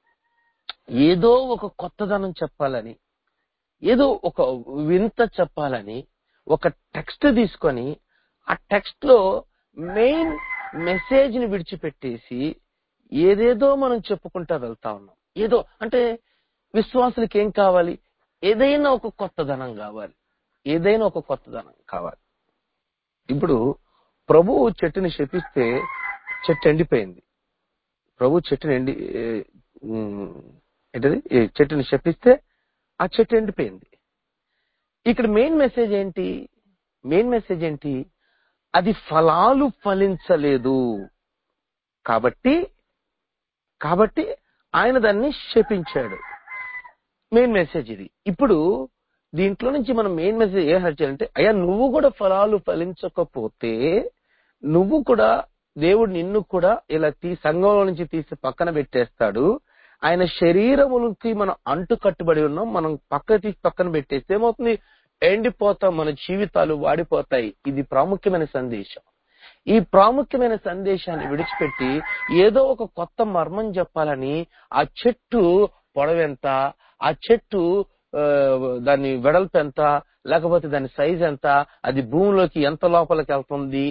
ఏదో ఒక కొత్తదనం చెప్పాలని ఏదో ఒక వింత చెప్పాలని ఒక టెక్స్ట్ తీసుకొని ఆ టెక్స్ట్ లో మెయిన్ మెసేజ్ ని విడిచిపెట్టేసి ఏదేదో మనం చెప్పుకుంటా వెళ్తా ఉన్నాం ఏదో అంటే విశ్వాసులకి ఏం కావాలి ఏదైనా ఒక కొత్తదనం కావాలి ఏదైనా ఒక కొత్తదనం కావాలి ఇప్పుడు ప్రభు చెట్టుని శపిస్తే చెట్టు ఎండిపోయింది ప్రభు చెట్టుని ఎండి ఏ, ఉమ్, ఏంటది ఏ చెట్టుని శపిస్తే ఆ చెట్టు ఎండిపోయింది ఇక్కడ మెయిన్ మెసేజ్ ఏంటి మెయిన్ మెసేజ్ ఏంటి అది ఫలాలు ఫలించలేదు కాబట్టి కాబట్టి ఆయన దాన్ని శపించాడు మెయిన్ మెసేజ్ ఇది ఇప్పుడు దీంట్లో నుంచి మనం మెయిన్ మెసేజ్ ఏం హెల్ప్ చేయాలంటే అయ్యా నువ్వు కూడా ఫలాలు ఫలించకపోతే నువ్వు కూడా దేవుడు నిన్ను కూడా ఇలా తీ సంఘంలో నుంచి తీసి పక్కన పెట్టేస్తాడు ఆయన శరీరములకి మనం అంటు కట్టుబడి ఉన్నాం మనం పక్క తీసి పక్కన పెట్టేస్తే ఏమవుతుంది ఎండిపోతాం మన జీవితాలు వాడిపోతాయి ఇది ప్రాముఖ్యమైన సందేశం ఈ ప్రాముఖ్యమైన సందేశాన్ని విడిచిపెట్టి ఏదో ఒక కొత్త మర్మం చెప్పాలని ఆ చెట్టు పొడవెంత ఆ చెట్టు ఆ, దాని వెడల్పు ఎంత లేకపోతే దాని సైజ్ ఎంత అది భూమిలోకి ఎంత లోపలికి వెళ్తుంది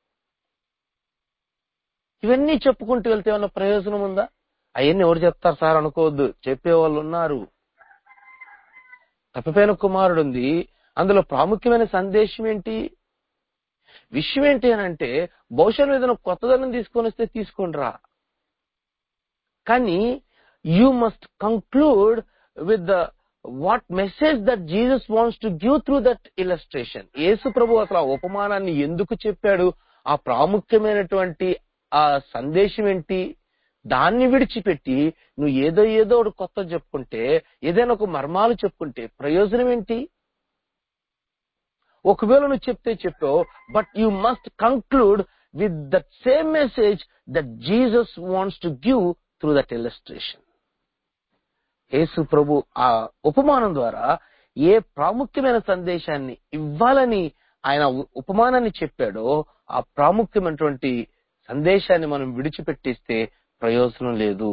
ఇవన్నీ చెప్పుకుంటూ వెళ్తే ఏమన్నా ప్రయోజనం ఉందా అవన్నీ ఎవరు చెప్తారు సార్ అనుకోవద్దు చెప్పేవాళ్ళు ఉన్నారు తప్పిపోయిన కుమారుడు ఉంది అందులో ప్రాముఖ్యమైన సందేశం ఏంటి విషయం ఏంటి అని అంటే బహుశా నువ్వు ఏదైనా కొత్తదనం తీసుకొని వస్తే తీసుకొని రా కానీ you must conclude with the what message that Jesus wants to give through that illustration యేసు ప్రభు అసలు ఆ ఉపమానాన్ని ఎందుకు చెప్పాడు ఆ ప్రాముఖ్యమైనటువంటి ఆ సందేశం ఏంటి దాన్ని విడిచిపెట్టి నువ్వు ఏదో ఏదో ఒకటి కొత్త చెప్పుకుంటే ఏదైనా ఒక మర్మాలు చెప్పుకుంటే ప్రయోజనం ఏంటి ఒకవేళ నువ్వు చెప్తే చెప్పావు but you must conclude with that same message that Jesus wants to give through that illustration యేసు ప్రభు ఆ ఉపమానం ద్వారా ఏ ప్రాముఖ్యమైన సందేశాన్ని ఇవ్వాలని ఆయన ఉ- ఉపమానాన్ని చెప్పాడో ఆ ప్రాముఖ్యమైనటువంటి సందేశాన్ని మనం విడిచిపెట్టిస్తే ప్రయోజనం లేదు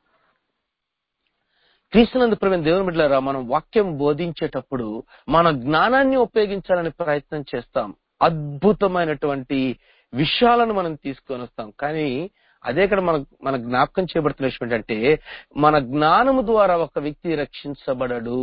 క్రీస్తునందు ప్రవీణ దేవుని బిడ్డలారా మనం వాక్యం బోధించేటప్పుడు మన జ్ఞానాన్ని ఉపయోగించాలని ప్రయత్నం చేస్తాం అద్భుతమైనటువంటి విషయాలను మనం తీసుకొని వస్తాం కానీ అదే ఇక్కడ మన మన జ్ఞాపకం చేయబడుతున్న విషయం ఏంటంటే మన జ్ఞానము ద్వారా ఒక వ్యక్తి రక్షించబడడు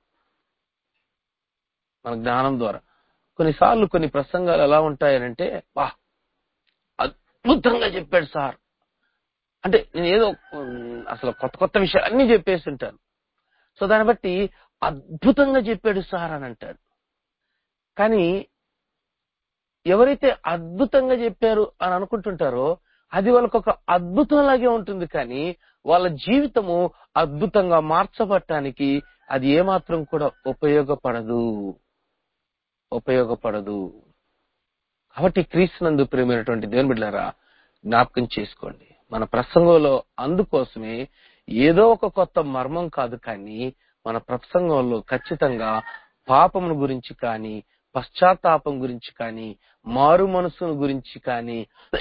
మన జ్ఞానం ద్వారా కొన్నిసార్లు కొన్ని ప్రసంగాలు ఎలా ఉంటాయనంటే వా అద్భుతంగా చెప్పాడు సార్ అంటే నేను ఏదో ఉమ్, అసలు కొత్త కొత్త విషయాలు అన్ని చెప్పేసి ఉంటాను సో దాన్ని బట్టి అద్భుతంగా చెప్పాడు సార్ అని అంటాడు కానీ ఎవరైతే అద్భుతంగా చెప్పారు అని అనుకుంటుంటారో అది వాళ్ళకు ఒక అద్భుతంలాగే ఉంటుంది కానీ వాళ్ళ జీవితము అద్భుతంగా మార్చబడటానికి అది ఏమాత్రం కూడా ఉపయోగపడదు ఉపయోగపడదు కాబట్టి క్రీస్తునందు ప్రేమైనటువంటి దేవుని బిడ్డలారా జ్ఞాపకం చేసుకోండి మన ప్రసంగంలో అందుకోసమే ఏదో ఒక కొత్త మర్మం కాదు కానీ మన ప్రసంగంలో ఖచ్చితంగా పాపమును గురించి కానీ పశ్చాత్తాపం గురించి కానీ మారు మనసును గురించి కానీ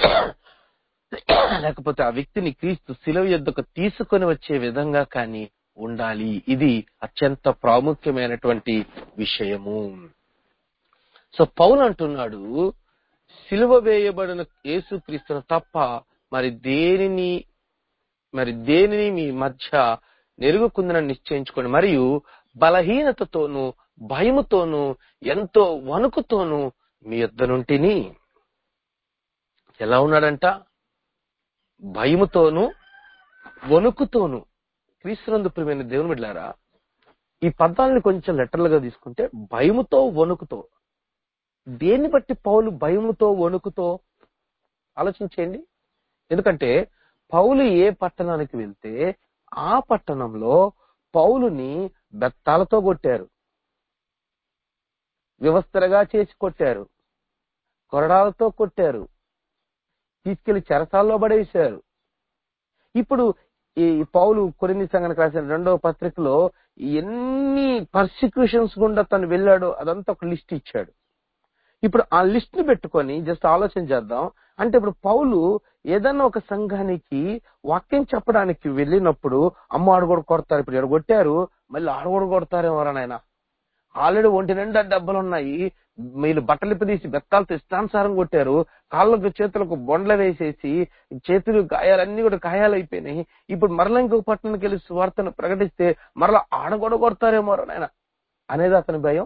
లేకపోతే ఆ వ్యక్తిని క్రీస్తు శిలువ యొద్దకు తీసుకొని వచ్చే విధంగా కానీ ఉండాలి ఇది అత్యంత ప్రాముఖ్యమైనటువంటి విషయము సో పౌలు అంటున్నాడు సిలువ వేయబడిన యేసుక్రీస్తును తప్ప మరి దేనిని మరి దేనిని మీ మధ్య నెరుగుకుందని నిశ్చయించుకోండి మరియు బలహీనతతోనూ భయముతోనూ ఎంతో వణుకుతోనూ మీ యొద్ద నుంటిని ఎలా ఉన్నాడంట భయముతోనూ వణుకుతోనూ క్రీస్తునందు ప్రియమైన దేవుని బిడ్డారా ఈ పదాలని కొంచెం లెటర్లుగా తీసుకుంటే భయముతో వణుకుతో దేన్ని బట్టి పౌలు భయముతో వణుకుతో ఆలోచించేయండి ఎందుకంటే పౌలు ఏ పట్టణానికి వెళ్తే ఆ పట్టణంలో పౌలుని బెత్తాలతో కొట్టారు వ్యవస్థలుగా చేసి కొట్టారు కొరడాలతో కొట్టారు తీసుకెళ్లి చెరసాల్లో పడేశారు ఇప్పుడు ఈ పౌలు కొరింది సంఘానికి రాసిన రెండవ పత్రికలో ఎన్ని పర్సిక్యూషన్స్ గుండా తను వెళ్ళాడో అదంతా ఒక లిస్ట్ ఇచ్చాడు ఇప్పుడు ఆ లిస్ట్ ని పెట్టుకొని జస్ట్ ఆలోచన చేద్దాం అంటే ఇప్పుడు పౌలు ఏదన్నా ఒక సంఘానికి వాక్యం చెప్పడానికి వెళ్ళినప్పుడు అమ్మ ఆడు కూడా కొడతారు ఇప్పుడు ఇక్కడ కొట్టారు మళ్ళీ ఆడు కూడా కొడతారేమో నాయన ఆల్రెడీ ఒంటి నిండా దెబ్బలు ఉన్నాయి మీరు బట్టలు తీసి బెత్తాలతో ఇష్టానుసారం కొట్టారు కాళ్ళకు చేతులకు బొండ్ల వేసేసి చేతులు గాయాలన్నీ కూడా గాయాలైపోయినాయి ఇప్పుడు మరలా ఇంకొక పట్టణానికి వెళ్ళి సువార్తను ప్రకటిస్తే మరలా ఆడ కూడా కొడతారేమో నాయన అనేది అతని భయం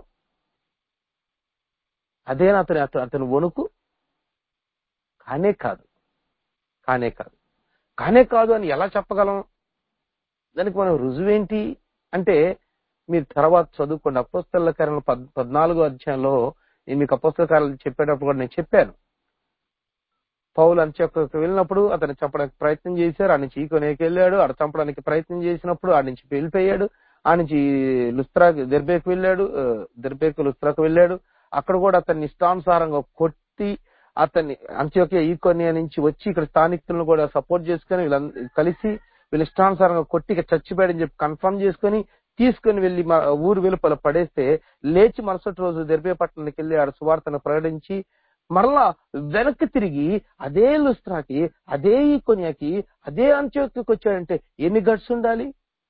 అదేనా అతని అతను అతని వణుకు కానే కాదు కానే కాదు కానే కాదు అని ఎలా చెప్పగలం దానికి మనం రుజువేంటి అంటే మీరు తర్వాత చదువుకోండి అపోస్తల కార్యాలు పద్ పద్నాలుగో అధ్యాయంలో నేను మీకు అపోస్తల కార్యాలు చెప్పేటప్పుడు కూడా నేను చెప్పాను పౌలు అంత్యకు వెళ్ళినప్పుడు అతను చంపడానికి ప్రయత్నం చేశారు ఆ నుంచి ఈకొనేకి వెళ్ళాడు ఆడ చంపడానికి ప్రయత్నం చేసినప్పుడు ఆ నుంచి వెళ్ళిపోయాడు ఆ నుంచి లుస్త్రా దెర్బేకు వెళ్ళాడు దెర్బేకు లుస్త్రాకు వెళ్ళాడు అక్కడ కూడా అతన్ని ఇష్టానుసారంగా కొట్టి అతన్ని అంత్యోకే ఈకొనియా నుంచి వచ్చి ఇక్కడ స్థానికులను కూడా సపోర్ట్ చేసుకుని వీళ్ళందరూ కలిసి వీళ్ళు ఇష్టానుసారంగా కొట్టి ఇక చచ్చిపోయాడని చెప్పి కన్ఫర్మ్ చేసుకుని తీసుకుని వెళ్లి మా ఊరు వెలుపల పడేస్తే లేచి మరుసటి రోజు దెర్బే పట్టణానికి వెళ్లి ఆడ సువార్తను ప్రకటించి మరలా వెనక్కి తిరిగి అదే లుస్త్రాకి అదే ఈకొనియాకి అదే అంత్యోకి వచ్చాడంటే ఎన్ని గట్స్ ఉండాలి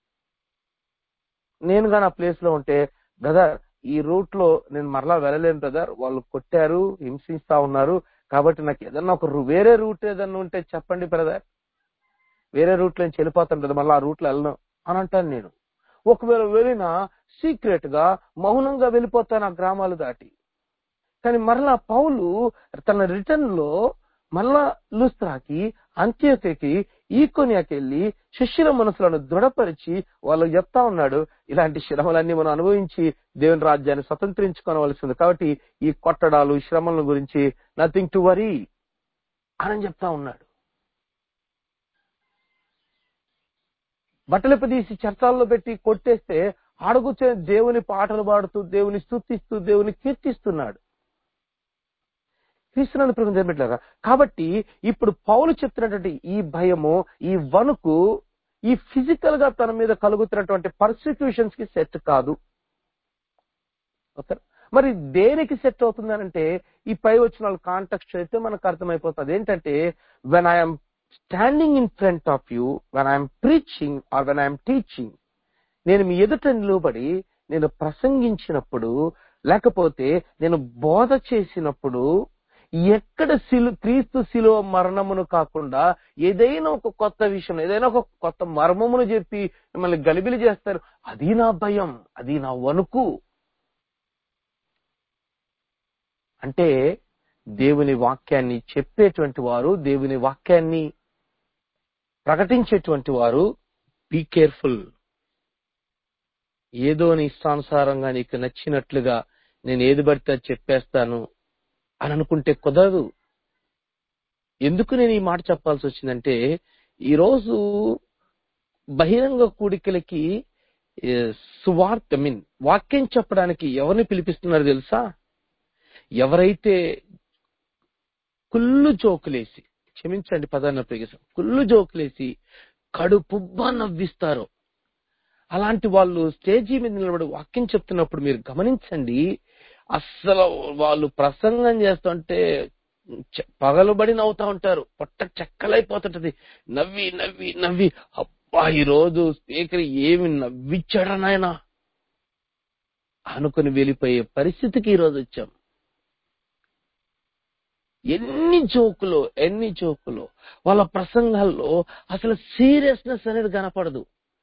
నేను కానీ ఆ ప్లేస్ లో ఉంటే బ్రదర్ ఈ రూట్ లో నేను మరలా వెళ్ళలేను బ్రదర్ వాళ్ళు కొట్టారు హింసిస్తా ఉన్నారు కాబట్టి నాకు ఏదన్నా ఒక రు- వేరే రూట్ ఏదన్నా ఉంటే చెప్పండి బ్రదర్ వేరే రూట్ లో నుంచి వెళ్ళిపోతాను కదా మళ్ళీ ఆ రూట్ లో వెళ్ళను అని అంటాను నేను ఒకవేళ వెళ్ళినా సీక్రెట్ గా మౌనంగా వెళ్ళిపోతాను ఆ గ్రామాలు దాటి కానీ మరలా పౌలు తన రిటర్న్ లో మరలా లుస్త్రాకి అంత్యోకి ఈకొనియాకి వెళ్ళి శిష్యుల మనసులను దృఢపరిచి వాళ్ళు చెప్తా ఉన్నాడు ఇలాంటి శ్రమలన్నీ మనం అనుభవించి దేవుని రాజ్యాన్ని స్వతంత్రించుకోవలసింది కాబట్టి ఈ కొట్టడాలు శ్రమల గురించి నథింగ్ టు వరీ అని చెప్తా ఉన్నాడు బట్టలు తీసి చర్చాల్లో పెట్టి కొట్టేస్తే ఆడగూర్చొని దేవుని పాటలు పాడుతూ దేవుని స్తుతిస్తూ దేవుని కీర్తిస్తున్నాడు క్రీస్తునాథ ప్రభుత్వం జరిపెట్టారా కాబట్టి ఇప్పుడు పౌలు చెప్తున్నటువంటి ఈ భయము ఈ వణుకు ఈ ఫిజికల్ గా తన మీద కలుగుతున్నటువంటి పర్సిక్యూషన్స్ కి సెట్ కాదు ఓకే మరి దేనికి సెట్ అవుతుంది అంటే ఈ పై వచ్చిన వాళ్ళ కాంటెక్స్ట్ అయితే మనకు అర్థమైపోతుంది ఏంటంటే when I'm standing in front of you when I'm preaching or when I'm teaching నేను మీ ఎదుట నిలబడి నేను ప్రసంగించినప్పుడు లేకపోతే నేను బోధ చేసినప్పుడు ఎక్కడ సిలు క్రీస్తు శిలువ మరణమును కాకుండా ఏదైనా ఒక కొత్త విషయం ఏదైనా ఒక కొత్త మర్మమును చెప్పి మిమ్మల్ని గలిబిలి చేస్తారు అది నా భయం అది నా వణుకు అంటే దేవుని వాక్యాన్ని చెప్పేటువంటి వారు దేవుని వాక్యాన్ని ప్రకటించేటువంటి వారు బీ కేర్ఫుల్ ఏదో నీ ఇష్టానుసారంగా నీకు నచ్చినట్లుగా నేను ఏది పడితే అది చెప్పేస్తాను అని అనుకుంటే కుదరదు ఎందుకు నేను ఈ మాట చెప్పాల్సి వచ్చిందంటే ఈరోజు బహిరంగ కూడికలకి ఏ, సువార్త మీన్ వాక్యం చెప్పడానికి ఎవరిని పిలిపిస్తున్నారు తెలుసా ఎవరైతే కుళ్ళు జోకులేసి క్షమించండి పదాన్న ప్రయోగిస్తాం కుళ్ళు జోకులేసి కడుపుబ్బ నవ్విస్తారో అలాంటి వాళ్ళు స్టేజీ మీద నిలబడి వాక్యం చెప్తున్నప్పుడు మీరు గమనించండి అస్సలు వాళ్ళు ప్రసంగం చేస్తుంటే చె- పగలుబడి నవ్వుతా ఉంటారు పొట్ట చెక్కలైపోతుంటది నవ్వి నవ్వి నవ్వి అబ్బా ఈ రోజు స్పీకర్ ఏమి నవ్విచ్చాడా నాయన అనుకుని వెళ్ళిపోయే పరిస్థితికి ఈ రోజు వచ్చాం ఎన్ని జోకులు ఎన్ని జోకులు వాళ్ళ ప్రసంగాల్లో అసలు సీరియస్నెస్ అనేది కనపడదు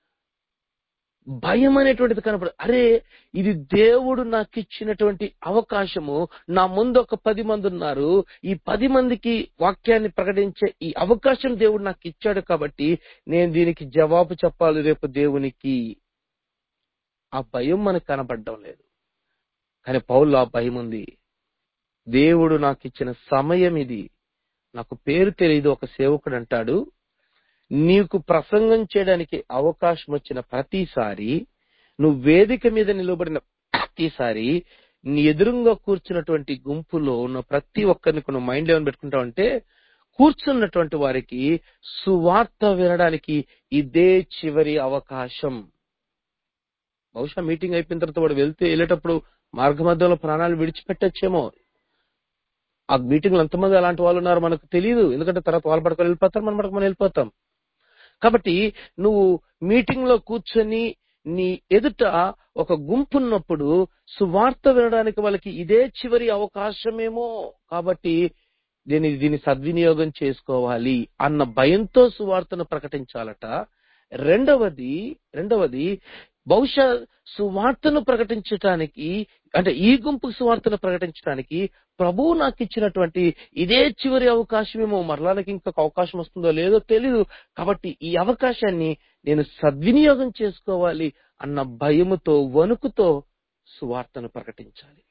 భయం అనేటువంటిది కనపడదు అరే ఇది దేవుడు నాకు ఇచ్చినటువంటి అవకాశము నా ముందు ఒక పది మంది ఉన్నారు ఈ పది మందికి వాక్యాన్ని ప్రకటించే ఈ అవకాశం దేవుడు నాకు ఇచ్చాడు కాబట్టి నేను దీనికి జవాబు చెప్పాలి రేపు దేవునికి ఆ భయం మనకు కనపడడం లేదు కానీ పౌల్లో ఆ భయం ఉంది దేవుడు నాకు ఇచ్చిన సమయం ఇది నాకు పేరు తెలియదు ఒక సేవకుడు అంటాడు నీకు ప్రసంగం చేయడానికి అవకాశం వచ్చిన ప్రతిసారి నువ్వు వేదిక మీద నిలబడిన ప్రతిసారి నీ ఎదురుగా కూర్చున్నటువంటి గుంపులో ఉన్న ప్రతి ఒక్కరిని నువ్వు మైండ్ లో ఏమని పెట్టుకుంటావంటే కూర్చున్నటువంటి వారికి సువార్త వినడానికి ఇదే చివరి అవకాశం బహుశా మీటింగ్ అయిపోయిన తర్వాత వాడు వెళ్తే వెళ్ళేటప్పుడు మార్గ మధ్యంలో ప్రాణాలు విడిచిపెట్టచ్చేమో ఆ మీటింగ్ లో ఎంతమంది అలాంటి వాళ్ళు ఉన్నారు మనకు తెలియదు ఎందుకంటే తర్వాత వాళ్ళు పడుకొని వెళ్ళిపోతారు మనం పడుకొని వెళ్ళిపోతాం కాబట్టి నువ్వు మీటింగ్ లో కూర్చొని నీ ఎదుట ఒక గుంపు ఉన్నప్పుడు సువార్త వినడానికి వాళ్ళకి ఇదే చివరి అవకాశమేమో కాబట్టి దీన్ని దీన్ని సద్వినియోగం చేసుకోవాలి అన్న భయంతో సువార్తను ప్రకటించాలట రెండవది రెండవది బహుశా సువార్తను ప్రకటించటానికి అంటే ఈ గుంపు సువార్తను ప్రకటించడానికి ప్రభువు నాకు ఇచ్చినటువంటి ఇదే చివరి అవకాశమేమో మరలా నాకు ఇంకొక అవకాశం వస్తుందో లేదో తెలీదు కాబట్టి ఈ అవకాశాన్ని నేను సద్వినియోగం చేసుకోవాలి అన్న భయముతో వణుకుతో సువార్తను ప్రకటించాలి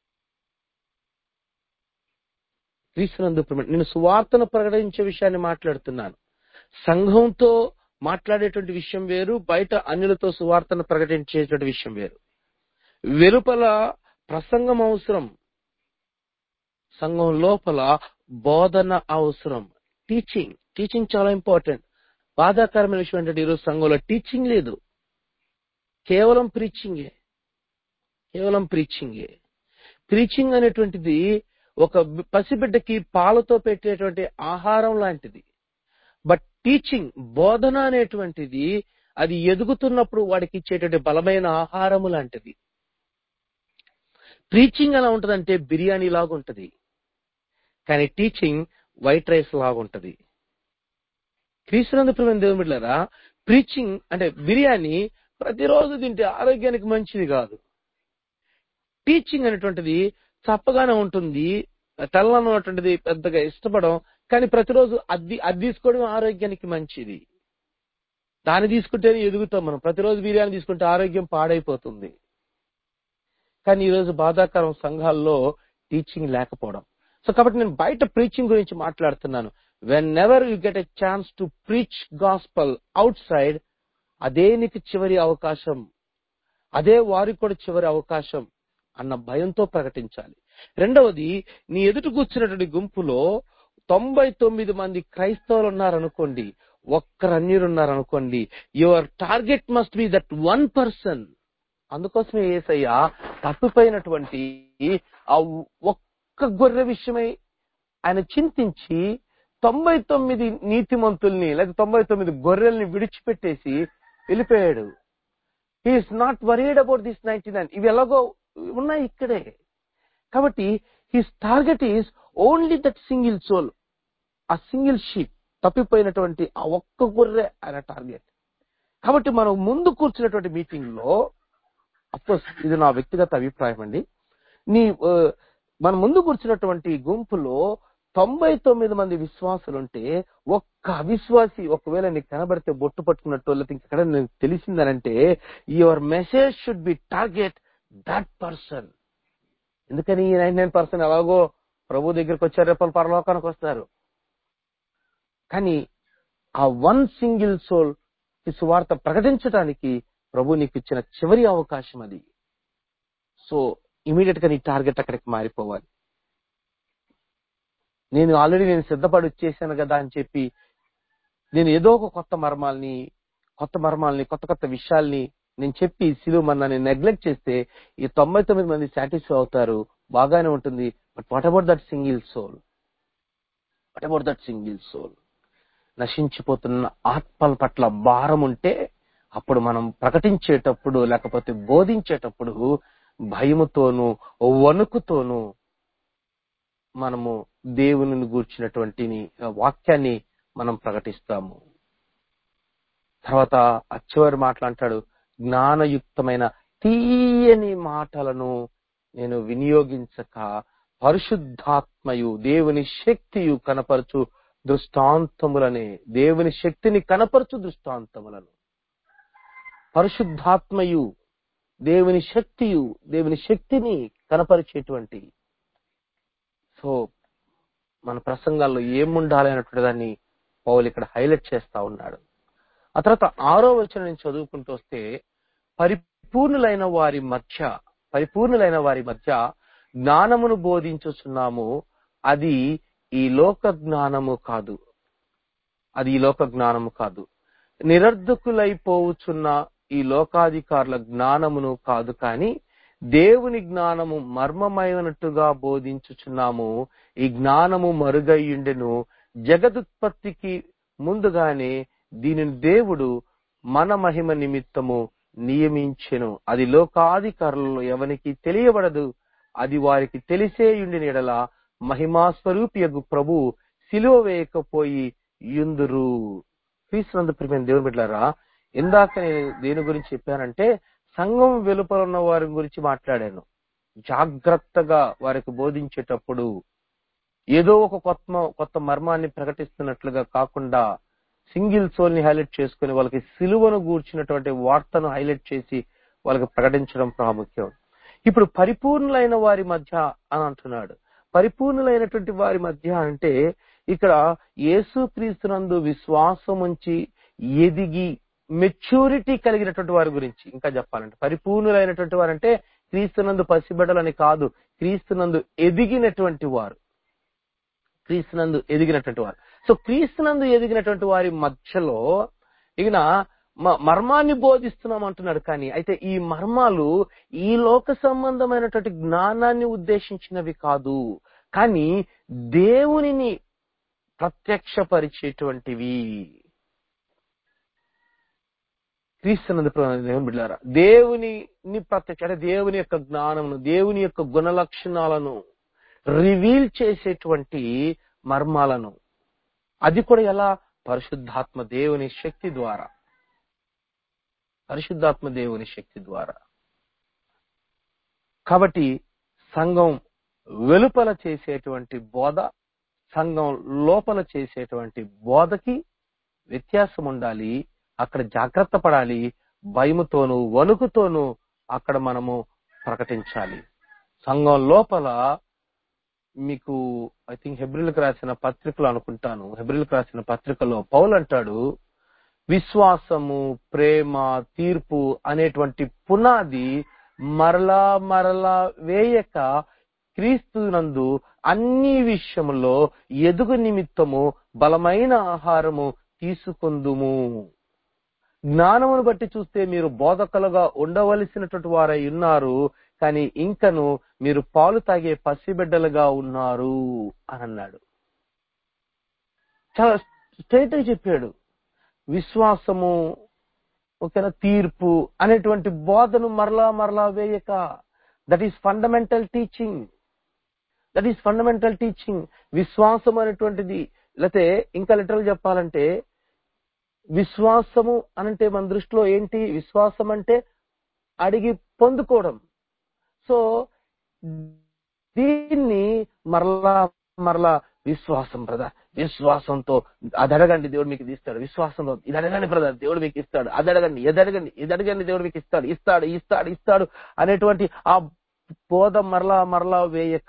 క్రీస్తునందు ప్రేమ- నేను సువార్తను ప్రకటించే విషయాన్ని మాట్లాడుతున్నాను సంఘంతో మాట్లాడేటువంటి విషయం వేరు బయట అన్యులతో సువార్తను ప్రకటించేటువంటి విషయం వేరు వెలుపల ప్రసంగం అవసరం సంఘం లోపల బోధన అవసరం టీచింగ్ టీచింగ్ చాలా ఇంపార్టెంట్ బాధాకరమైన విషయం ఏంటంటే ఈరోజు సంఘంలో టీచింగ్ లేదు కేవలం ప్రీచింగే కేవలం ప్రీచింగే ప్రీచింగ్ అనేటువంటిది ఒక బి- పసిబిడ్డకి పాలతో పెట్టేటువంటి ఆహారం లాంటిది బట్ టీచింగ్ బోధన అనేటువంటిది అది ఎదుగుతున్నప్పుడు వాడికి ఇచ్చేటువంటి బలమైన ఆహారము లాంటిది ప్రీచింగ్ ఎలా ఉంటదంటే బిర్యానీ లాగా ఉంటది కానీ టీచింగ్ వైట్ రైస్ లాగా ఉంటది క్రీస్తునందు ప్రేమ దేవుని బిడ్డలారా ప్రీచింగ్ అంటే బిర్యానీ ప్రతిరోజు తింటే ఆరోగ్యానికి మంచిది కాదు టీచింగ్ అనేటువంటిది చప్పగానే ఉంటుంది తెల్లనం అనేటువంటిది పెద్దగా ఇష్టపడం కానీ ప్రతిరోజు అది అది తీసుకోవడం ఆరోగ్యానికి మంచిది దాన్ని తీసుకుంటేనే ఎదుగుతాం మనం ప్రతిరోజు బిర్యానీ తీసుకుంటే ఆరోగ్యం పాడైపోతుంది కానీ ఈరోజు బాధాకరం సంఘాల్లో టీచింగ్ లేకపోవడం సో కాబట్టి నేను బయట ప్రీచింగ్ గురించి మాట్లాడుతున్నాను whenever you get a chance to preach gospel outside అదే నీకు చివరి అవకాశం అదే వారికి కూడా చివరి అవకాశం అన్న భయంతో ప్రకటించాలి రెండవది నీ ఎదుట కూర్చున్నటువంటి గుంపులో తొంభై తొమ్మిది మంది క్రైస్తవులు ఉన్నారనుకోండి ఒక్కరు అన్యులు ఉన్నారనుకోండి your target must be that one person అందుకోసమే ఏసయ్య తప్పిపోయినటువంటి ఆ ఒక్క గొర్రె విషయమై ఆయన చింతించి తొంభై తొమ్మిది నీతిమంతుల్ని లేదా తొంభై తొమ్మిది గొర్రెల్ని విడిచిపెట్టేసి వెళ్ళిపోయాడు he is not worried about this ninety nine ఇవి ఎలాగో ఉన్నాయి ఇక్కడే కాబట్టి his target is only that single soul ఆ సింగిల్ షీప్ తప్పిపోయినటువంటి ఆ ఒక్క గొర్రె ఆయన టార్గెట్ కాబట్టి మనం ముందు కూర్చున్నటువంటి మీటింగ్ లో అఫ్కోర్స్ ఇది నా వ్యక్తిగత అభిప్రాయం అండి నీ ఆ, మన ముందు కూర్చున్నటువంటి గుంపులో తొంభై తొమ్మిది మంది విశ్వాసులు ఉంటే ఒక్క అవిశ్వాసి ఒకవేళ నీకు కనబడితే బొట్టు పట్టుకున్నట్టు లేకపోతే ఇంకెక్కడ నీకు తెలిసిందనంటే your message should be target that person ఎందుకని ఈ నైన్ నైన్ పర్సన్ ఎలాగో ప్రభు దగ్గరికి వచ్చారు రేపు వాళ్ళు పరలోకానికి వస్తారు కానీ ఆ వన్ సింగిల్ సోల్ ఈ సువార్త ప్రకటించడానికి ప్రభు నీకు ఇచ్చిన చివరి అవకాశం అది సో ఇమీడియట్ గా నీ టార్గెట్ అక్కడికి మారిపోవాలి నేను ఆల్రెడీ నేను సిద్ధపడి వచ్చేసాను కదా అని చెప్పి నేను ఏదో ఒక కొత్త మర్మాల్ని కొత్త మర్మాల్ని కొత్త కొత్త విషయాల్ని నేను చెప్పి సిలువ మరణాన్ని నెగ్లెక్ట్ చేస్తే ఈ తొంభై తొమ్మిది మంది సాటిస్ఫై అవుతారు బాగానే ఉంటుంది but what about that single soul what about that single soul నశించిపోతున్న ఆత్మల పట్ల భారం ఉంటే అప్పుడు మనం ప్రకటించేటప్పుడు లేకపోతే బోధించేటప్పుడు భయముతోనూ వణుకుతోనూ మనము దేవుని గూర్చినటువంటి వాక్యాన్ని మనం ప్రకటిస్తాము తర్వాత ఆ చివరి మాట్లాంటాడు జ్ఞానయుక్తమైన తీయని మాటలను నేను వినియోగించక పరిశుద్ధాత్మయు దేవుని శక్తియు కనపరచు దృష్టాంతములనే దేవుని శక్తిని కనపరచు దృష్టాంతములను పరిశుద్ధాత్మయు దేవుని శక్తియు దేవుని శక్తిని కనపరిచేటువంటి సో మన ప్రసంగాల్లో ఏముండాలి అన్నటువంటి దాన్ని పౌలు ఇక్కడ హైలైట్ చేస్తా ఉన్నాడు ఆ తర్వాత ఆరో వచనం నుంచి చదువుకుంటూ వస్తే పరిపూర్ణులైన వారి మధ్య పరిపూర్ణులైన వారి మధ్య జ్ఞానమును బోధించుచున్నాము అది ఈ లోక జ్ఞానము కాదు అది ఈ లోక జ్ఞానము కాదు నిరర్ధకులైపోవుచున్న ఈ లోకాధికారుల జ్ఞానమును కాదు కాని దేవుని జ్ఞానము మర్మమైనట్టుగా బోధించుచున్నాము ఈ జ్ఞానము మరుగయ్యుండెను జగదుత్పత్తికి ముందుగానే దీనిని దేవుడు మన మహిమ నిమిత్తము నియమించెను అది లోకాధికారులలో ఎవనికి తెలియబడదు అది వారికి తెలిసేయుండిన ఎడల మహిమా స్వరూపియగు ప్రభు సిలువ వేయకపోయి యుందురు క్రీస్తునందు ప్రియమైన దేవుని బిడ్డారా ఇందాక నేను దేని గురించి చెప్పానంటే సంఘం వెలుపల ఉన్న వారి గురించి మాట్లాడాను జాగ్రత్తగా వారికి బోధించేటప్పుడు ఏదో ఒక కొత్త కొత్త మర్మాన్ని ప్రకటిస్తున్నట్లుగా కాకుండా సింగిల్ సోల్ ని హైలైట్ చేసుకుని వాళ్ళకి సిలువను గూర్చినటువంటి వార్తను హైలైట్ చేసి వాళ్ళకి ప్రకటించడం ప్రాముఖ్యం ఇప్పుడు పరిపూర్ణులైన వారి మధ్య అని అంటున్నాడు పరిపూర్ణులైనటువంటి వారి మధ్య అంటే ఇక్కడ యేసుక్రీస్తునందు విశ్వాసం ఉంచి ఎదిగి మెచ్యూరిటీ కలిగినటువంటి వారి గురించి ఇంకా చెప్పాలంటే పరిపూర్ణులైనటువంటి వారు అంటే క్రీస్తునందు పసిబిడ్డలని కాదు క్రీస్తునందు ఎదిగినటువంటి వారు క్రీస్తునందు ఎదిగినటువంటి వారు సో క్రీస్తునందు ఎదిగినటువంటి వారి మధ్యలో ఈయన మర్మాన్ని బోధిస్తున్నాం అంటున్నాడు కానీ అయితే ఈ మర్మాలు ఈ లోక సంబంధమైనటువంటి జ్ఞానాన్ని ఉద్దేశించినవి కాదు కానీ దేవునిని ప్రత్యక్షపరిచేటువంటివి క్రీస్తునందు దేవుని బిడ్డారా దేవుని ప్రత్యక్ష అంటే దేవుని యొక్క జ్ఞానమును దేవుని యొక్క గుణ లక్షణాలను రివీల్ చేసేటువంటి మర్మాలను అది కూడా ఎలా పరిశుద్ధాత్మ దేవుని శక్తి ద్వారా పరిశుద్ధాత్మ దేవుని శక్తి ద్వారా కాబట్టి సంఘం వెలుపల చేసేటువంటి బోధ సంఘం లోపల చేసేటువంటి బోధకి వ్యత్యాసం ఉండాలి అక్కడ జాగ్రత్త పడాలి భయముతోనూ వణుకుతోనూ అక్కడ మనము ప్రకటించాలి సంఘం లోపల మీకు ఐ థింక్ హెబ్రిల్కి రాసిన పత్రికలు అనుకుంటాను హెబ్రిల్కి రాసిన పత్రికలో పౌలు అంటాడు విశ్వాసము ప్రేమ తీర్పు అనేటువంటి పునాది మరలా మరలా వేయక క్రీస్తునందు అన్ని విషయములో ఎదుగు నిమిత్తము బలమైన ఆహారము తీసుకుందుము జ్ఞానమును బట్టి చూస్తే మీరు బోధకులుగా ఉండవలసినటువంటి వారై ఉన్నారు కానీ ఇంకను మీరు పాలు తాగే పసిబిడ్డలుగా ఉన్నారు అని అన్నాడు చాలా స్ట్రైట్ గా చెప్పాడు విశ్వాసము ఓకేనా తీర్పు అనేటువంటి బోధను మరలా మరలా వేయక that is fundamental teaching that is fundamental teaching విశ్వాసం అనేటువంటిది లేకపోతే ఇంకా లిటరల్ చెప్పాలంటే విశ్వాసము అనంటే మన దృష్టిలో ఏంటి విశ్వాసం అంటే అడిగి పొందుకోవడం సో దీన్ని మరలా మరలా విశ్వాసం బ్రదర్ విశ్వాసంతో అది అడగండి దేవుడు మీకు ఇది ఇస్తాడు విశ్వాసంతో ఇది అడగండి బ్రదర్ దేవుడు మీకు ఇస్తాడు అది అడగండి ఇది అడగండి ఇది అడగండి దేవుడు మీకు ఇస్తాడు ఇస్తాడు ఇస్తాడు ఇస్తాడు అనేటువంటి ఆ బోధ మరలా మరలా వేయక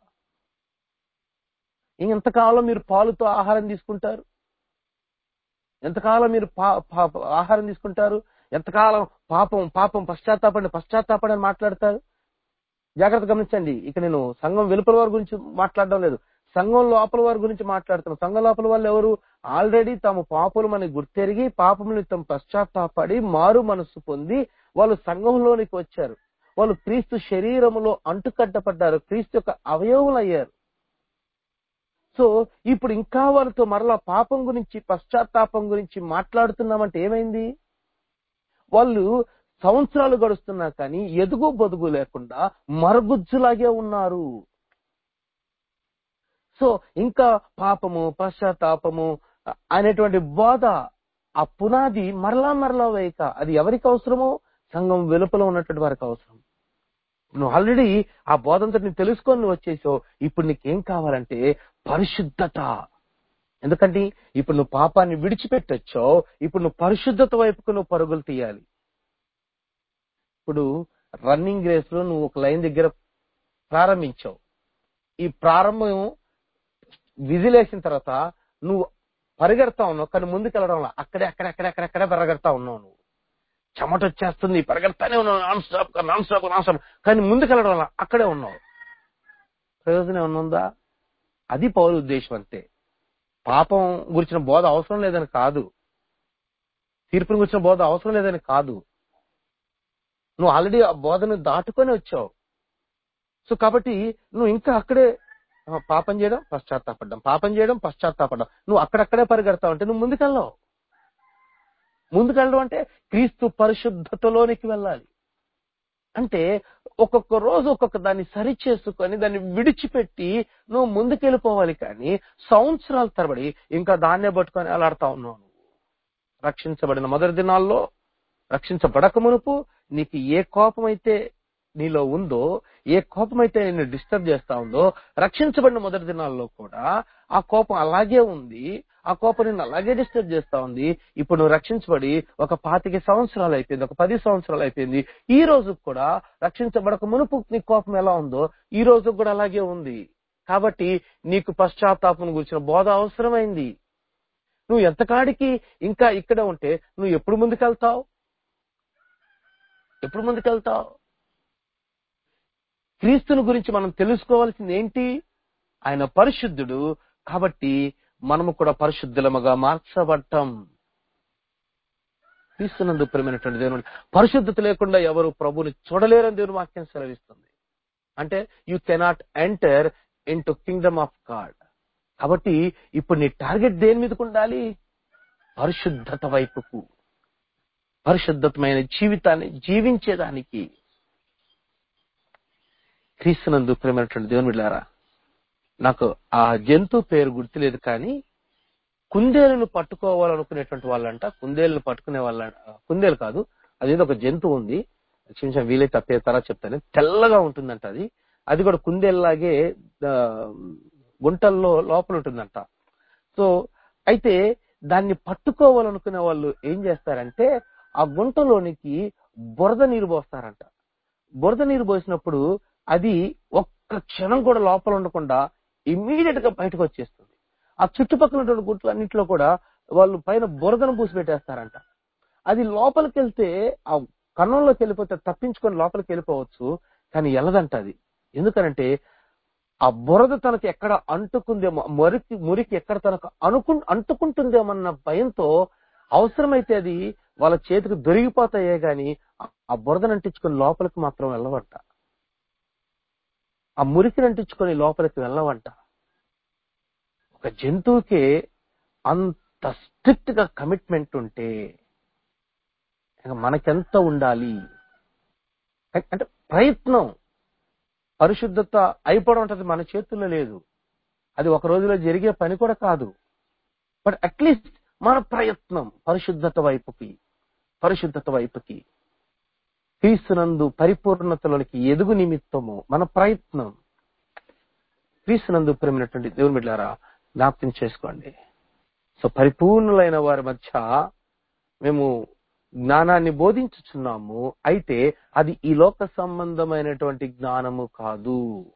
ఇంతకాలం మీరు పాలుతో ఆహారం తీసుకుంటారు ఎంతకాలం మీరు ఆహారం తీసుకుంటారు ఎంతకాలం పాపం పాపం పశ్చాత్తాపండి పశ్చాత్తాపండి అని మాట్లాడతారు జాగ్రత్త గమనించండి ఇక నేను సంఘం వెలుపల వారి గురించి మాట్లాడడం లేదు సంఘం లోపల వారి గురించి మాట్లాడుతున్నాం సంఘం లోపల వాళ్ళు ఎవరు ఆల్రెడీ తాము పాపలు మనకి గుర్తెరిగి పాపములు తమ పశ్చాత్తాపడి మారు మనస్సు పొంది వాళ్ళు సంఘంలోనికి వచ్చారు వాళ్ళు క్రీస్తు శరీరములో అంటుకట్టపడ్డారు క్రీస్తు యొక్క అవయవులు అయ్యారు సో ఇప్పుడు ఇంకా వాళ్ళతో మరలా పాపం గురించి పశ్చాత్తాపం గురించి మాట్లాడుతున్నామంటే ఏమైంది వాళ్ళు సంవత్సరాలు గడుస్తున్నా కానీ ఎదుగు బొదుగు లేకుండా మరుగుజ్జులాగే ఉన్నారు సో ఇంకా పాపము పశ్చాత్తాపము అనేటువంటి బోధ ఆ పునాది మరలా మరలా వేయక అది ఎవరికి అవసరమో సంఘం వెలుపల ఉన్నటువంటి వారికి అవసరం నువ్వు ఆల్రెడీ ఆ బోధంతో నువ్వు తెలుసుకొని నువ్వు వచ్చేసావు ఇప్పుడు నీకేం కావాలంటే పరిశుద్ధత ఎందుకంటే ఇప్పుడు నువ్వు పాపాన్ని విడిచిపెట్టొచ్చావు ఇప్పుడు నువ్వు పరిశుద్ధత వైపుకు నువ్వు పరుగులు తీయాలి ఇప్పుడు రన్నింగ్ రేస్ లో నువ్వు ఒక లైన్ దగ్గర ప్రారంభించావు ఈ ప్రారంభం విజిలేసిన తర్వాత నువ్వు పరిగెడతా ఉన్నావు కానీ ముందుకు వెళ్ళడం వల్ల అక్కడే అక్కడే అక్కడే అక్కడెక్కడే పరిగెడతా ఉన్నావు నువ్వు చెమట వచ్చేస్తుంది పరిగెడతానే ఉన్నావు non stop non stop non stop కానీ ముందుకు వెళ్ళడం వల్ల అక్కడే ఉన్నావు ప్రయోజనం ఏమన్నా ఉందా అది పౌరు ఉద్దేశం అంతే పాపం గురించిన బోధ అవసరం లేదని కాదు తీర్పుని గురించిన బోధ అవసరం లేదని కాదు నువ్వు ఆల్రెడీ ఆ బోధను దాటుకొని వచ్చావు సో కాబట్టి నువ్వు ఇంకా అక్కడే ఆ, పాపం చేయడం పశ్చాత్తాపడ్డం పాపం చేయడం పశ్చాత్తాపడ్డం నువ్వు అక్కడక్కడే పరిగెడతావు అంటే నువ్వు ముందుకెళ్ళవు ముందుకెళ్ళడం అంటే క్రీస్తు పరిశుద్ధతలోనికి వెళ్ళాలి అంటే ఒక్కొక్క రోజు ఒక్కొక్క దాన్ని సరి చేసుకొని దాన్ని విడిచిపెట్టి నువ్వు ముందుకెళ్ళిపోవాలి కానీ సంవత్సరాల తరబడి ఇంకా దాన్నే పట్టుకొని అలాడుతా ఉన్నావు నువ్వు రక్షించబడిన మొదటి దినాల్లో రక్షించబడక మునుపు నీకు ఏ కోపం అయితే నీలో ఉందో ఏ కోపం అయితే నిన్ను డిస్టర్బ్ చేస్తా ఉందో రక్షించబడిన మొదటి దినాల్లో కూడా ఆ కోపం అలాగే ఉంది ఆ కోపం నిన్ను అలాగే డిస్టర్బ్ చేస్తా ఉంది ఇప్పుడు నువ్వు రక్షించబడి ఒక పాతిక సంవత్సరాలు అయిపోయింది ఒక పది సంవత్సరాలు అయిపోయింది ఈ రోజు కూడా రక్షించబడక మునుపు నీ కోపం ఎలా ఉందో ఈ రోజు కూడా అలాగే ఉంది కాబట్టి నీకు పశ్చాత్తాపం గురించిన బోధ అవసరమైంది నువ్వు ఎంతకాడికి ఇంకా ఇక్కడ ఉంటే నువ్వు ఎప్పుడు ముందుకెళ్తావు ఎప్పుడు ముందుకెళ్తావు క్రీస్తుని గురించి మనం తెలుసుకోవాల్సింది ఏంటి ఆయన పరిశుద్ధుడు కాబట్టి మనము కూడా పరిశుద్ధులముగా మార్చబడ్డం క్రీస్తునందు ప్రేమైనటువంటి దేవుని పరిశుద్ధత లేకుండా ఎవరు ప్రభుని చూడలేరని దేవుని వాక్యం సెలవిస్తుంది అంటే you cannot enter into kingdom of God కాబట్టి ఇప్పుడు నీ టార్గెట్ దేని మీదకు ఉండాలి పరిశుద్ధత వైపుకు పరిశుద్ధతమైన జీవితాన్ని జీవించేదానికి క్రీస్తునందు ప్రేమైనటువంటి దేవుని బిడ్డారా నాకు ఆ జంతువు పేరు గుర్తులేదు కానీ కుందేలును పట్టుకోవాలనుకునేటువంటి వాళ్ళంట కుందేలును పట్టుకునే వాళ్ళ కుందేలు కాదు అదేదో ఒక జంతువు ఉంది క్షమించిన వీలైతే తప్పే తర్వాత చెప్తాను తెల్లగా ఉంటుందంట అది అది కూడా కుందేలులాగే ఆ, గుంటల్లో లోపల ఉంటుందంట సో అయితే దాన్ని పట్టుకోవాలనుకునే వాళ్ళు ఏం చేస్తారంటే ఆ గుంటలోనికి బురద నీరు పోస్తారంట బురద నీరు పోసినప్పుడు అది ఒక్క క్షణం కూడా లోపల ఉండకుండా ఇమ్మీడియట్ గా బయటకు వచ్చేస్తుంది ఆ చుట్టుపక్కల ఉన్నటువంటి గుంటలన్నింటిలో కూడా వాళ్ళు పైన బురదను పూసి పెట్టేస్తారంట అది లోపలికి వెళ్తే ఆ కన్నంలోకి వెళ్ళిపోతే తప్పించుకొని లోపలికి వెళ్ళిపోవచ్చు కానీ వెళ్ళదంట అది ఎందుకనంటే ఆ బురద తనకు ఎక్కడ అంటుకుందేమో మురికి మురికి ఎక్కడ తనకు అనుకు అంటుకుంటుందేమన్న భయంతో అవసరమైతే అది వాళ్ళ చేతికి దొరికిపోతాయే గాని ఆ- ఆ బురదను అంటించుకొని లోపలికి మాత్రం వెళ్ళవంట ఆ మురికిని అంటించుకొని లోపలికి వెళ్ళవంట ఒక జంతువుకే అంత స్ట్రిక్ట్ గా కమిట్మెంట్ ఉంటే ఇక మనకెంత ఉండాలి అంటే ప్రయత్నం పరిశుద్ధత అయిపోవడం అంటే అది మన చేతుల్లో లేదు అది ఒక రోజులో జరిగే పని కూడా కాదు బట్ అట్లీస్ట్ మన ప్రయత్నం పరిశుద్ధత వైపుకి పరిశుద్ధత వైపుకి క్రీస్తునందు పరిపూర్ణతలోనికి ఎదుగు నిమిత్తము మన ప్రయత్నం క్రీస్తునందు ప్రేమైనటువంటి దేవుని బిడ్డారా జ్ఞాపకం చేసుకోండి సో పరిపూర్ణులైన వారి మధ్య మేము జ్ఞానాన్ని బోధించుచున్నాము అయితే అది ఈ లోక సంబంధమైనటువంటి జ్ఞానము కాదు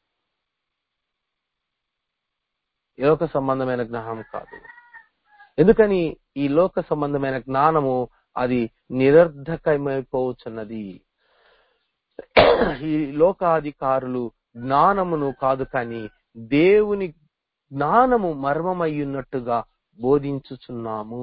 ఈ లోక సంబంధమైన జ్ఞానం కాదు ఎందుకని ఈ లోక సంబంధమైన జ్ఞానము అది నిరర్ధకమైపోవచ్చున్నది ఈ లోకాధికారులు జ్ఞానమును కాదు కానీ దేవుని జ్ఞానము మర్మమయ్యున్నట్టుగా బోధించుచున్నాము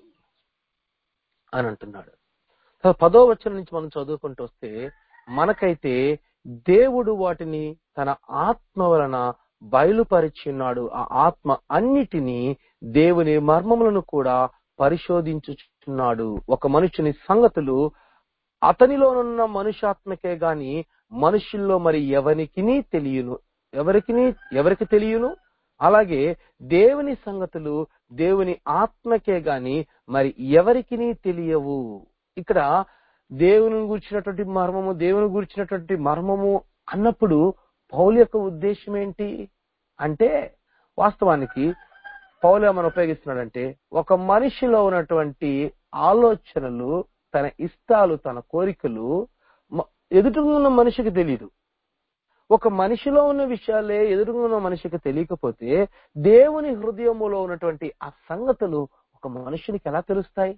అని అంటున్నాడు తర్వాత పదో వచనం నుంచి మనం చదువుకుంటూ వస్తే మనకైతే దేవుడు వాటిని తన ఆత్మ వలన బయలుపరిచున్నాడు ఆ ఆత్మ అన్నిటినీ దేవుని మర్మములను కూడా పరిశోధించుచున్నాడు ఒక మనుషుని సంగతులు అతనిలోనున్న మనుషాత్మకే గాని మనుషుల్లో మరి ఎవరికిని తెలియను ఎవరికి ఎవరికి తెలియను అలాగే దేవుని సంగతులు దేవుని ఆత్మకే గాని మరి ఎవరికి తెలియవు ఇక్కడ దేవుని గురించినటువంటి మర్మము దేవుని గురించినటువంటి మర్మము అన్నప్పుడు పౌలు యొక్క ఉద్దేశం ఏంటి అంటే వాస్తవానికి పౌలు ఏమని ఉపయోగిస్తున్నాడంటే ఒక మనిషిలో ఉన్నటువంటి ఆలోచనలు తన ఇష్టాలు తన కోరికలు మ- ఎదుటిగా ఉన్న మనిషికి తెలియదు ఒక మనిషిలో ఉన్న విషయాలే ఎదురుగా ఉన్న మనిషికి తెలియకపోతే దేవుని హృదయములో ఉన్నటువంటి ఆ సంగతులు ఒక మనుషునికి ఎలా తెలుస్తాయి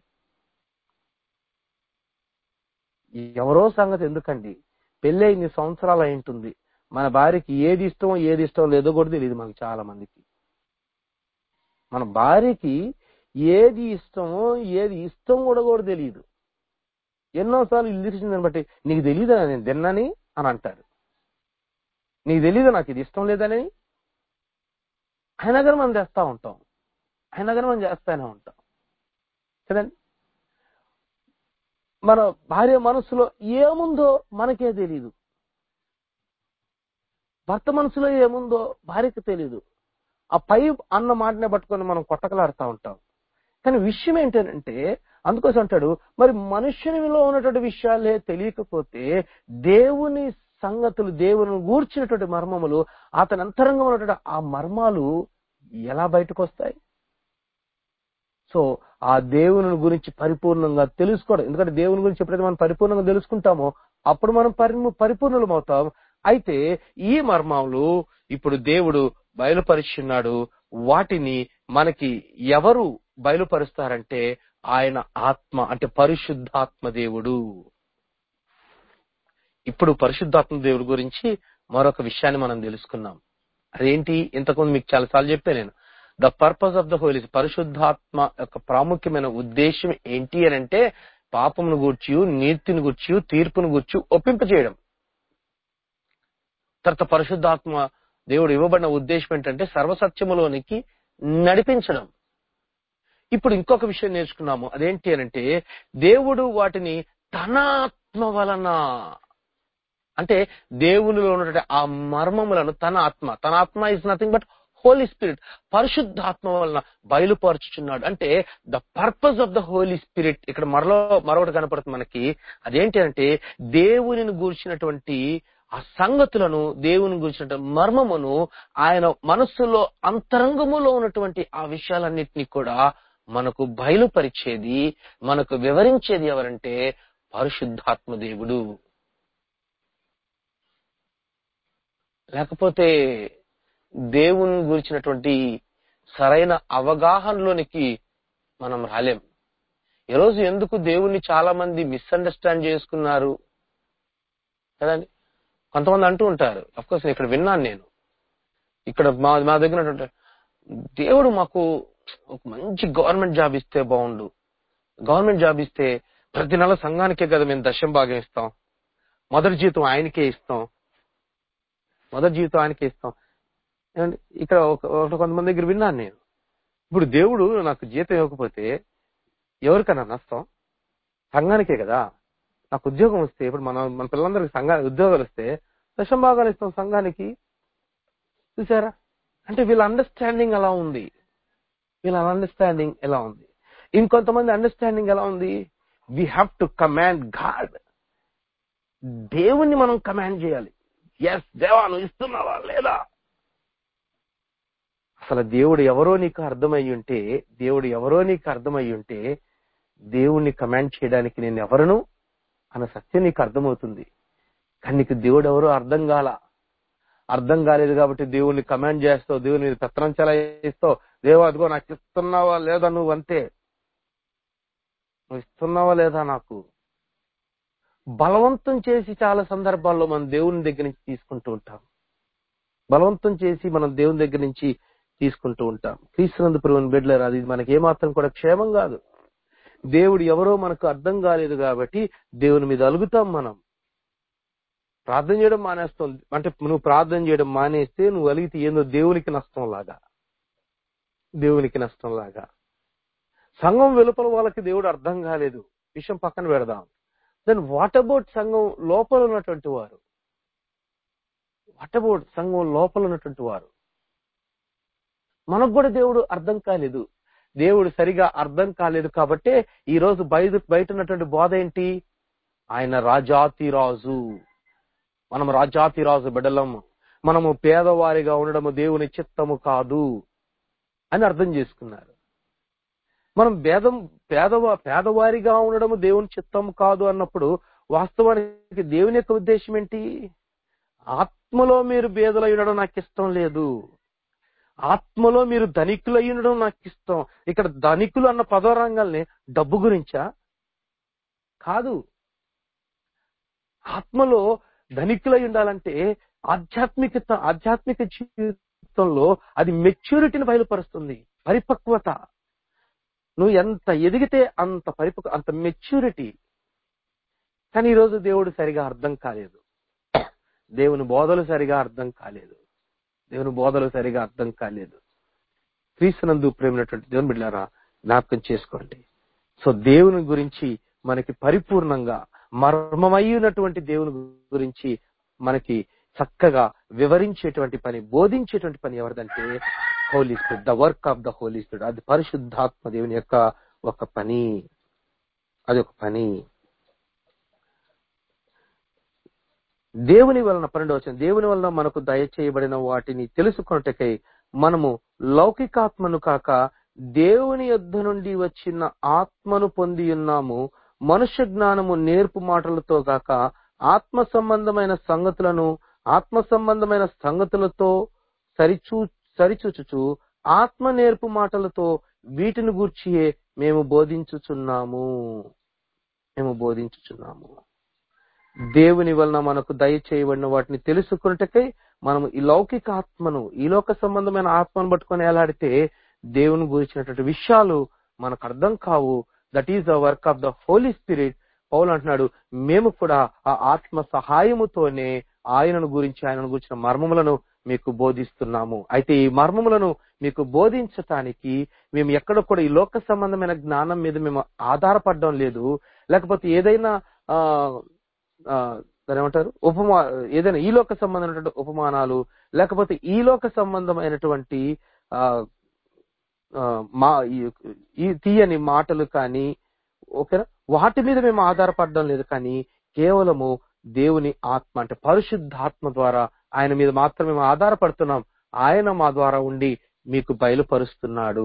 ఎవరో సంగతి ఎందుకండి పెళ్ళి ఇన్ని సంవత్సరాలు అయి ఉంటుంది మన భార్యకి ఏది ఇష్టమో ఏది ఇష్టం లేదో కూడా తెలియదు మనకి చాలా మందికి మన భార్యకి ఏది ఇష్టమో ఏది ఇష్టం కూడా కూడా తెలియదు ఎన్నోసార్లు ఇల్లు తీసిన బట్టి నీకు తెలియదా నేను తిన్నాని అని అంటారు నీకు తెలీదా నాకు ఇది ఇష్టం లేదని అయినా కానీ మనం చేస్తా ఉంటాం అయినా కానీ మనం చేస్తానే ఉంటాం కదండి మన భార్య మనసులో ఏముందో మనకే తెలియదు భర్త మనసులో ఏముందో భార్యకి తెలియదు ఆ పై అన్న మాటనే పట్టుకొని మనం కొట్టకలాడుతూ ఉంటాం కానీ విషయం ఏంటంటే అందుకోసం అంటాడు మరి మనుష్యునిలో ఉన్నటువంటి విషయాలే తెలియకపోతే దేవుని సంగతులు దేవుని గూర్చినటువంటి మర్మములు అతని అంతరంగం ఉన్నటువంటి ఆ మర్మాలు ఎలా బయటకు వస్తాయి సో ఆ దేవుని గురించి పరిపూర్ణంగా తెలుసుకోవడం ఎందుకంటే దేవుని గురించి ఎప్పుడైతే మనం పరిపూర్ణంగా తెలుసుకుంటామో అప్పుడు మనం పరి పరిపూర్ణులం అవుతాం అయితే ఈ మర్మాలు ఇప్పుడు దేవుడు బయలుపరుచున్నాడు వాటిని మనకి ఎవరు బయలుపరుస్తారంటే ఆయన ఆత్మ అంటే పరిశుద్ధాత్మ దేవుడు ఇప్పుడు పరిశుద్ధాత్మ దేవుడి గురించి మరొక విషయాన్ని మనం తెలుసుకున్నాం అదేంటి ఇంతకుముందు మీకు చాలాసార్లు చెప్పాను నేను the purpose of the holy పరిశుద్ధాత్మ యొక్క ప్రాముఖ్యమైన ఉద్దేశం ఏంటి అని అంటే పాపమును గూర్చి నీతిని గూర్చి తీర్పును గూర్చి ఒప్పింపజేయడం తర్వాత పరిశుద్ధాత్మ దేవుడు ఇవ్వబడిన ఉద్దేశం ఏంటంటే సర్వసత్యములోనికి నడిపించడం ఇప్పుడు ఇంకొక విషయం నేర్చుకున్నాము అదేంటి అని అంటే దేవుడు వాటిని తన ఆత్మ వలన అంటే దేవునిలో ఉన్నటువంటి ఆ మర్మములను తన ఆత్మ తన ఆత్మ is nothing but holy spirit పరిశుద్ధాత్మ వలన బయలుపరుచుచున్నాడు అంటే the purpose of the holy spirit ఇక్కడ మరలో మరొకటి కనపడుతుంది మనకి అదేంటి అంటే దేవునిని గూర్చినటువంటి ఆ సంగతులను దేవుని గురించిన మర్మమును ఆయన మనస్సులో అంతరంగములో ఉన్నటువంటి ఆ విషయాలన్నిటినీ కూడా మనకు బయలుపరిచేది మనకు వివరించేది ఎవరంటే పరిశుద్ధాత్మ దేవుడు లేకపోతే దేవుని గురించినటువంటి సరైన అవగాహనలోనికి మనం రాలేం ఈరోజు ఎందుకు దేవుణ్ణి చాలా మంది మిస్అండర్స్టాండ్ చేసుకున్నారు కదండి కొంతమంది అంటూ ఉంటారు కోర్స్ ఇక్కడ విన్నాను నేను ఇక్కడ మా మా దగ్గర ఉన్నటువంటి దేవుడు మాకు ఒక మంచి గవర్నమెంట్ జాబ్ ఇస్తే బాగుండు గవర్నమెంట్ జాబ్ ఇస్తే ప్రతి నెల సంఘానికే కదా మేము దశం భాగం ఇస్తాం మొదటి జీతం ఆయనకే ఇస్తాం మొదటి జీవితం ఆయనకే ఇస్తాం ఏమండి ఇక్కడ ఒక ఒక కొంతమంది దగ్గర విన్నాను నేను ఇప్పుడు దేవుడు నాకు జీతం ఇవ్వకపోతే ఎవరికన్నా నష్టం సంఘానికే కదా నాకు ఉద్యోగం వస్తే ఇప్పుడు మన మన పిల్లలందరికీ సంఘా ఉద్యోగాలు వస్తే దశం భాగాలు ఇస్తాం సంఘానికి చూసారా అంటే వీళ్ళ అండర్స్టాండింగ్ ఎలా ఉంది వీళ్ళ అండర్స్టాండింగ్ ఎలా ఉంది ఇంకొంతమంది అండర్స్టాండింగ్ ఎలా ఉంది we have to command God దేవుణ్ణి మనం కమాండ్ చేయాలి ఎస్ దేవా నువ్వు ఇస్తున్నావా లేదా అసలు దేవుడు ఎవరో నీకు అర్థమై ఉంటే దేవుడు ఎవరో నీకు అర్థమై ఉంటే దేవుణ్ణి కమాండ్ చేయడానికి నేను ఎవరను అన్న సత్యం నీకు అర్థమవుతుంది కానీ నీకు దేవుడు ఎవరో అర్థం కాల అర్థం కాలేదు కాబట్టి దేవుణ్ణి కమాండ్ చేస్తావు దేవుని మీద పెత్తనం చెలాయిస్తావు దేవా అదిగో నాకు ఇస్తున్నావా లేదా నువ్వు అంతే నువ్వు ఇస్తున్నావా లేదా నాకు బలవంతం చేసి చాలా సందర్భాల్లో మనం దేవుని దగ్గర నుంచి తీసుకుంటూ ఉంటాం బలవంతం చేసి మనం దేవుని దగ్గర నుంచి తీసుకుంటూ ఉంటాం క్రీస్తునందు పురువని బిడ్డలారు అది మనకి ఏమాత్రం కూడా క్షేమం కాదు దేవుడు ఎవరో మనకు అర్థం కాలేదు కాబట్టి దేవుని మీద అలుగుతాం మనం ప్రార్థన చేయడం మానేస్తాం అంటే నువ్వు ప్రార్థన చేయడం మానేస్తే నువ్వు అలిగితే ఏందో దేవునికి నష్టం లాగా దేవునికి నష్టం లాగా సంఘం వెలుపల వాళ్ళకి దేవుడు అర్థం కాలేదు విషయం పక్కన పెడదాం దెన్ వాట్ అబౌట్ సంఘం లోపల ఉన్నటువంటి వారు వాట్ అబౌట్ సంఘం లోపల ఉన్నటువంటి వారు మనకు కూడా దేవుడు అర్థం కాలేదు దేవుడు సరిగా అర్థం కాలేదు కాబట్టే ఈ రోజు బయట బయట ఉన్నటువంటి బోధ ఏంటి ఆయన రాజాతి రాజు మనం రాజాతి రాజు బిడ్డలం మనము పేదవారిగా ఉండడము దేవుని చిత్తము కాదు అని అర్థం చేసుకున్నారు మనం భేదం పేదవా పేదవారిగా ఉండడము దేవుని చిత్తం కాదు అన్నప్పుడు వాస్తవానికి దేవుని యొక్క ఉద్దేశం ఏంటి ఆత్మలో మీరు భేదలై ఉండడం నాకు ఇష్టం లేదు ఆత్మలో మీరు ధనికులై ఉండడం నాకు ఇష్టం ఇక్కడ ధనికులు అన్న పదరంగాల్ని డబ్బు గురించా కాదు ఆత్మలో ధనికులై ఉండాలంటే ఆధ్యాత్మికత ఆధ్యాత్మిక జీవితంలో అది మెచ్యూరిటీని బయలుపరుస్తుంది పరిపక్వత నువ్వు ఎంత ఎదిగితే అంత పరిపక్వ అంత మెచ్యూరిటీ కానీ ఈరోజు దేవుడు సరిగా అర్థం కాలేదు దేవుని బోధలు సరిగా అర్థం కాలేదు దేవుని బోధలు సరిగా అర్థం కాలేదు క్రీస్తునందు ప్రేమైనటువంటి దేవుని బిడ్డారా జ్ఞాపకం చేసుకోండి సో దేవుని గురించి మనకి పరిపూర్ణంగా మర్మమయ్యున్నటువంటి దేవుని గురించి మనకి చక్కగా వివరించేటువంటి పని బోధించేటువంటి పని ఎవరిదంటే holy spirit the work of the holy spirit అది పరిశుద్ధాత్మ దేవుని యొక్క ఒక పని అది ఒక పని దేవుని వలన పన్నెండు వచ్చిన దేవుని వలన మనకు దయచేయబడిన వాటిని తెలుసుకొనుటకై మనము లౌకికాత్మను కాక దేవుని యొద్ధ నుండి వచ్చిన ఆత్మను పొంది ఉన్నాము మనుష్య జ్ఞానము నేర్పు మాటలతో కాక ఆత్మ సంబంధమైన సంగతులను ఆత్మ సంబంధమైన సంగతులతో సరిచూ సరిచూచుచు ఆత్మ నేర్పు మాటలతో వీటిని గూర్చియే మేము బోధించుచున్నాము మేము బోధించుచున్నాము దేవుని వలన మనకు దయచేయబడిన వాటిని తెలుసుకున్నటకై మనం ఈ లౌకిక ఆత్మను ఈ లోక సంబంధమైన ఆత్మను పట్టుకొని ఎలాడితే దేవుని గురించినటువంటి విషయాలు మనకు అర్థం కావు that is the work of the holy spirit పౌలు అంటున్నాడు మేము కూడా ఆ ఆత్మ సహాయముతోనే ఆయనను గురించి ఆయనను గురించిన మర్మములను మీకు బోధిస్తున్నాము అయితే ఈ మర్మములను మీకు బోధించటానికి మేము ఎక్కడ కూడా ఈ లోక సంబంధమైన జ్ఞానం మీద మేము ఆధారపడడం లేదు లేకపోతే ఏదైనా ఆ ఆ, దాన్ని ఏమంటారు ఉపమా ఏదైనా ఈ లోక సంబంధమైనటువంటి ఉపమానాలు లేకపోతే ఈ లోక సంబంధమైనటువంటి ఆ ఆ, మా ఈ- ఈ తీయని మాటలు కానీ ఓకేనా వాటి మీద మేము ఆధారపడడం లేదు కానీ కేవలము దేవుని ఆత్మ అంటే పరిశుద్ధాత్మ ద్వారా ఆయన మీద మాత్రమే మేము ఆధారపడుతున్నాం ఆయన మా ద్వారా ఉండి మీకు బయలుపరుస్తున్నాడు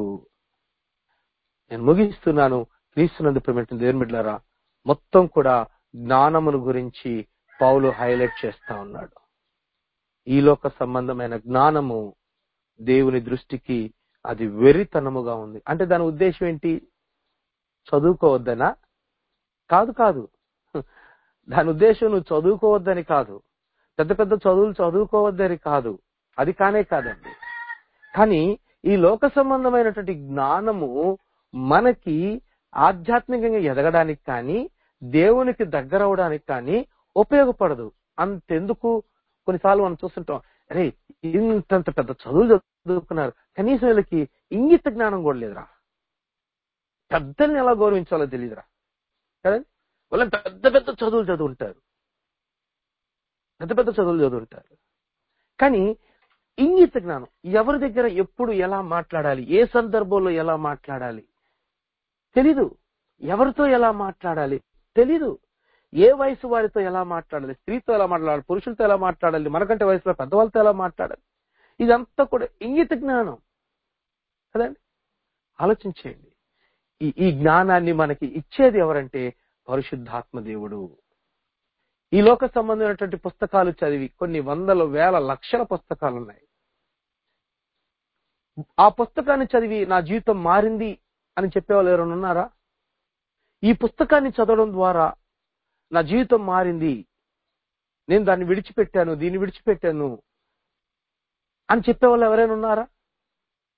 నేను ముగిస్తున్నాను క్రీస్తునందు ప్రేమించిన దేవుని బిడ్డలారా మొత్తం కూడా జ్ఞానమును గురించి పౌలు హైలైట్ చేస్తా ఉన్నాడు ఈ లోక సంబంధమైన జ్ఞానము దేవుని దృష్టికి అది వెరితనముగా ఉంది అంటే దాని ఉద్దేశం ఏంటి చదువుకోవద్దనా కాదు కాదు దాని ఉద్దేశం నువ్వు చదువుకోవద్దని కాదు పెద్ద పెద్ద చదువులు చదువుకోవద్దని కాదు అది కానే కాదండి కానీ ఈ లోక సంబంధమైనటువంటి జ్ఞానము మనకి ఆధ్యాత్మికంగా ఎదగడానికి కానీ దేవునికి దగ్గర అవడానికి కానీ ఉపయోగపడదు అంతెందుకు కొన్నిసార్లు మనం చూస్తుంటాం అరే ఇంతంత పెద్ద చదువులు చదువుకున్నారు కనీసం వీళ్ళకి ఇంగిత జ్ఞానం కూడా లేదురా పెద్దల్ని ఎలా గౌరవించాలో తెలియదురా కదా వాళ్ళని పెద్ద పెద్ద చదువులు చదువుంటారు పెద్ద పెద్ద చదువులు చదువుంటారు కానీ ఇంగిత జ్ఞానం ఎవరి దగ్గర ఎప్పుడు ఎలా మాట్లాడాలి ఏ సందర్భంలో ఎలా మాట్లాడాలి తెలీదు ఎవరితో ఎలా మాట్లాడాలి తెలీదు ఏ వయసు వారితో ఎలా మాట్లాడాలి స్త్రీతో ఎలా మాట్లాడాలి పురుషులతో ఎలా మాట్లాడాలి మనకంటే వయసులో పెద్దవాళ్ళతో ఎలా మాట్లాడాలి ఇదంతా కూడా ఇంగిత జ్ఞానం కదండి ఆలోచించేయండి ఈ ఈ జ్ఞానాన్ని మనకి ఇచ్చేది ఎవరంటే పరిశుద్ధాత్మ దేవుడు ఈ లోక సంబంధమైనటువంటి పుస్తకాలు చదివి కొన్ని వందల వేల లక్షల పుస్తకాలు ఉన్నాయి ఆ పుస్తకాన్ని చదివి నా జీవితం మారింది అని చెప్పేవాళ్ళు ఎవరైనా ఉన్నారా ఈ పుస్తకాన్ని చదవడం ద్వారా నా జీవితం మారింది నేను దాన్ని విడిచిపెట్టాను దీన్ని విడిచిపెట్టాను అని చెప్పేవాళ్ళు ఎవరైనా ఉన్నారా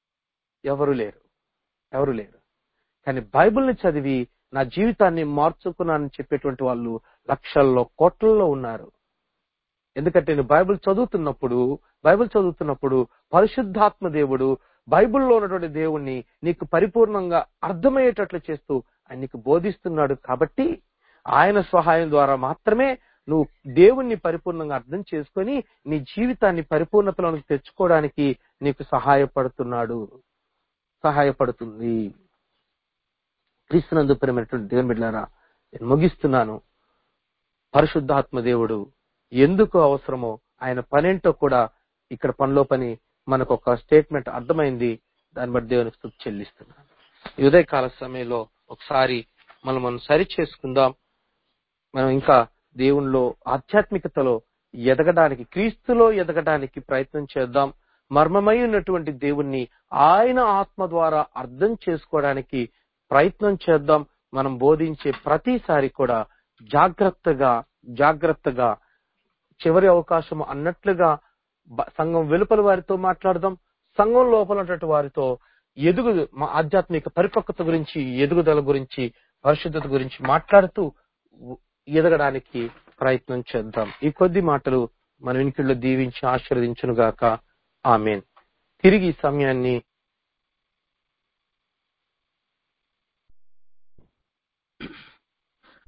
ఎవరు లేరు ఎవరు లేరు కానీ బైబిల్ని చదివి నా జీవితాన్ని మార్చుకున్నానని చెప్పేటువంటి వాళ్ళు లక్షల్లో కోట్లలో ఉన్నారు ఎందుకంటే నేను బైబిల్ చదువుతున్నప్పుడు బైబిల్ చదువుతున్నప్పుడు పరిశుద్ధాత్మ దేవుడు బైబిల్లో ఉన్నటువంటి దేవుణ్ణి నీకు పరిపూర్ణంగా అర్థమయ్యేటట్లు చేస్తూ ఆయన నీకు బోధిస్తున్నాడు కాబట్టి ఆయన సహాయం ద్వారా మాత్రమే నువ్వు దేవుణ్ణి పరిపూర్ణంగా అర్థం చేసుకొని నీ జీవితాన్ని పరిపూర్ణతలోకి తెచ్చుకోవడానికి నీకు సహాయపడుతున్నాడు సహాయపడుతుంది క్రీస్తునందు ప్రేమైనటువంటి దేవుని బిడ్డారా నేను ముగిస్తున్నాను పరిశుద్ధాత్మ దేవుడు ఎందుకు అవసరమో ఆయన పనేంటో కూడా ఇక్కడ పనిలో పని మనకు ఒక స్టేట్మెంట్ అర్థమైంది దాన్ని బట్టి దేవునికి స్థుతి చెల్లిస్తున్నాను ఈ ఉదయకాల సమయంలో ఒకసారి మనం మనం సరి చేసుకుందాం మనం ఇంకా దేవునిలో ఆధ్యాత్మికతలో ఎదగడానికి క్రీస్తులో ఎదగడానికి ప్రయత్నం చేద్దాం మర్మమై ఉన్నటువంటి దేవుణ్ణి ఆయన ఆత్మ ద్వారా అర్థం చేసుకోవడానికి ప్రయత్నం చేద్దాం మనం బోధించే ప్రతిసారి కూడా జాగ్రత్తగా జాగ్రత్తగా చివరి అవకాశం అన్నట్లుగా బ- సంఘం వెలుపల వారితో మాట్లాడదాం సంఘం లోపల ఉన్నటువంటి వారితో ఎదుగు మా ఆధ్యాత్మిక పరిపక్వత గురించి ఎదుగుదల గురించి పరిశుద్ధత గురించి మాట్లాడుతూ ఉ- ఎదగడానికి ప్రయత్నం చేద్దాం ఈ కొద్ది మాటలు మన వినికిడిలో దీవించి ఆశీర్వదించును గాక ఆమెన్ తిరిగి ఈ సమయాన్ని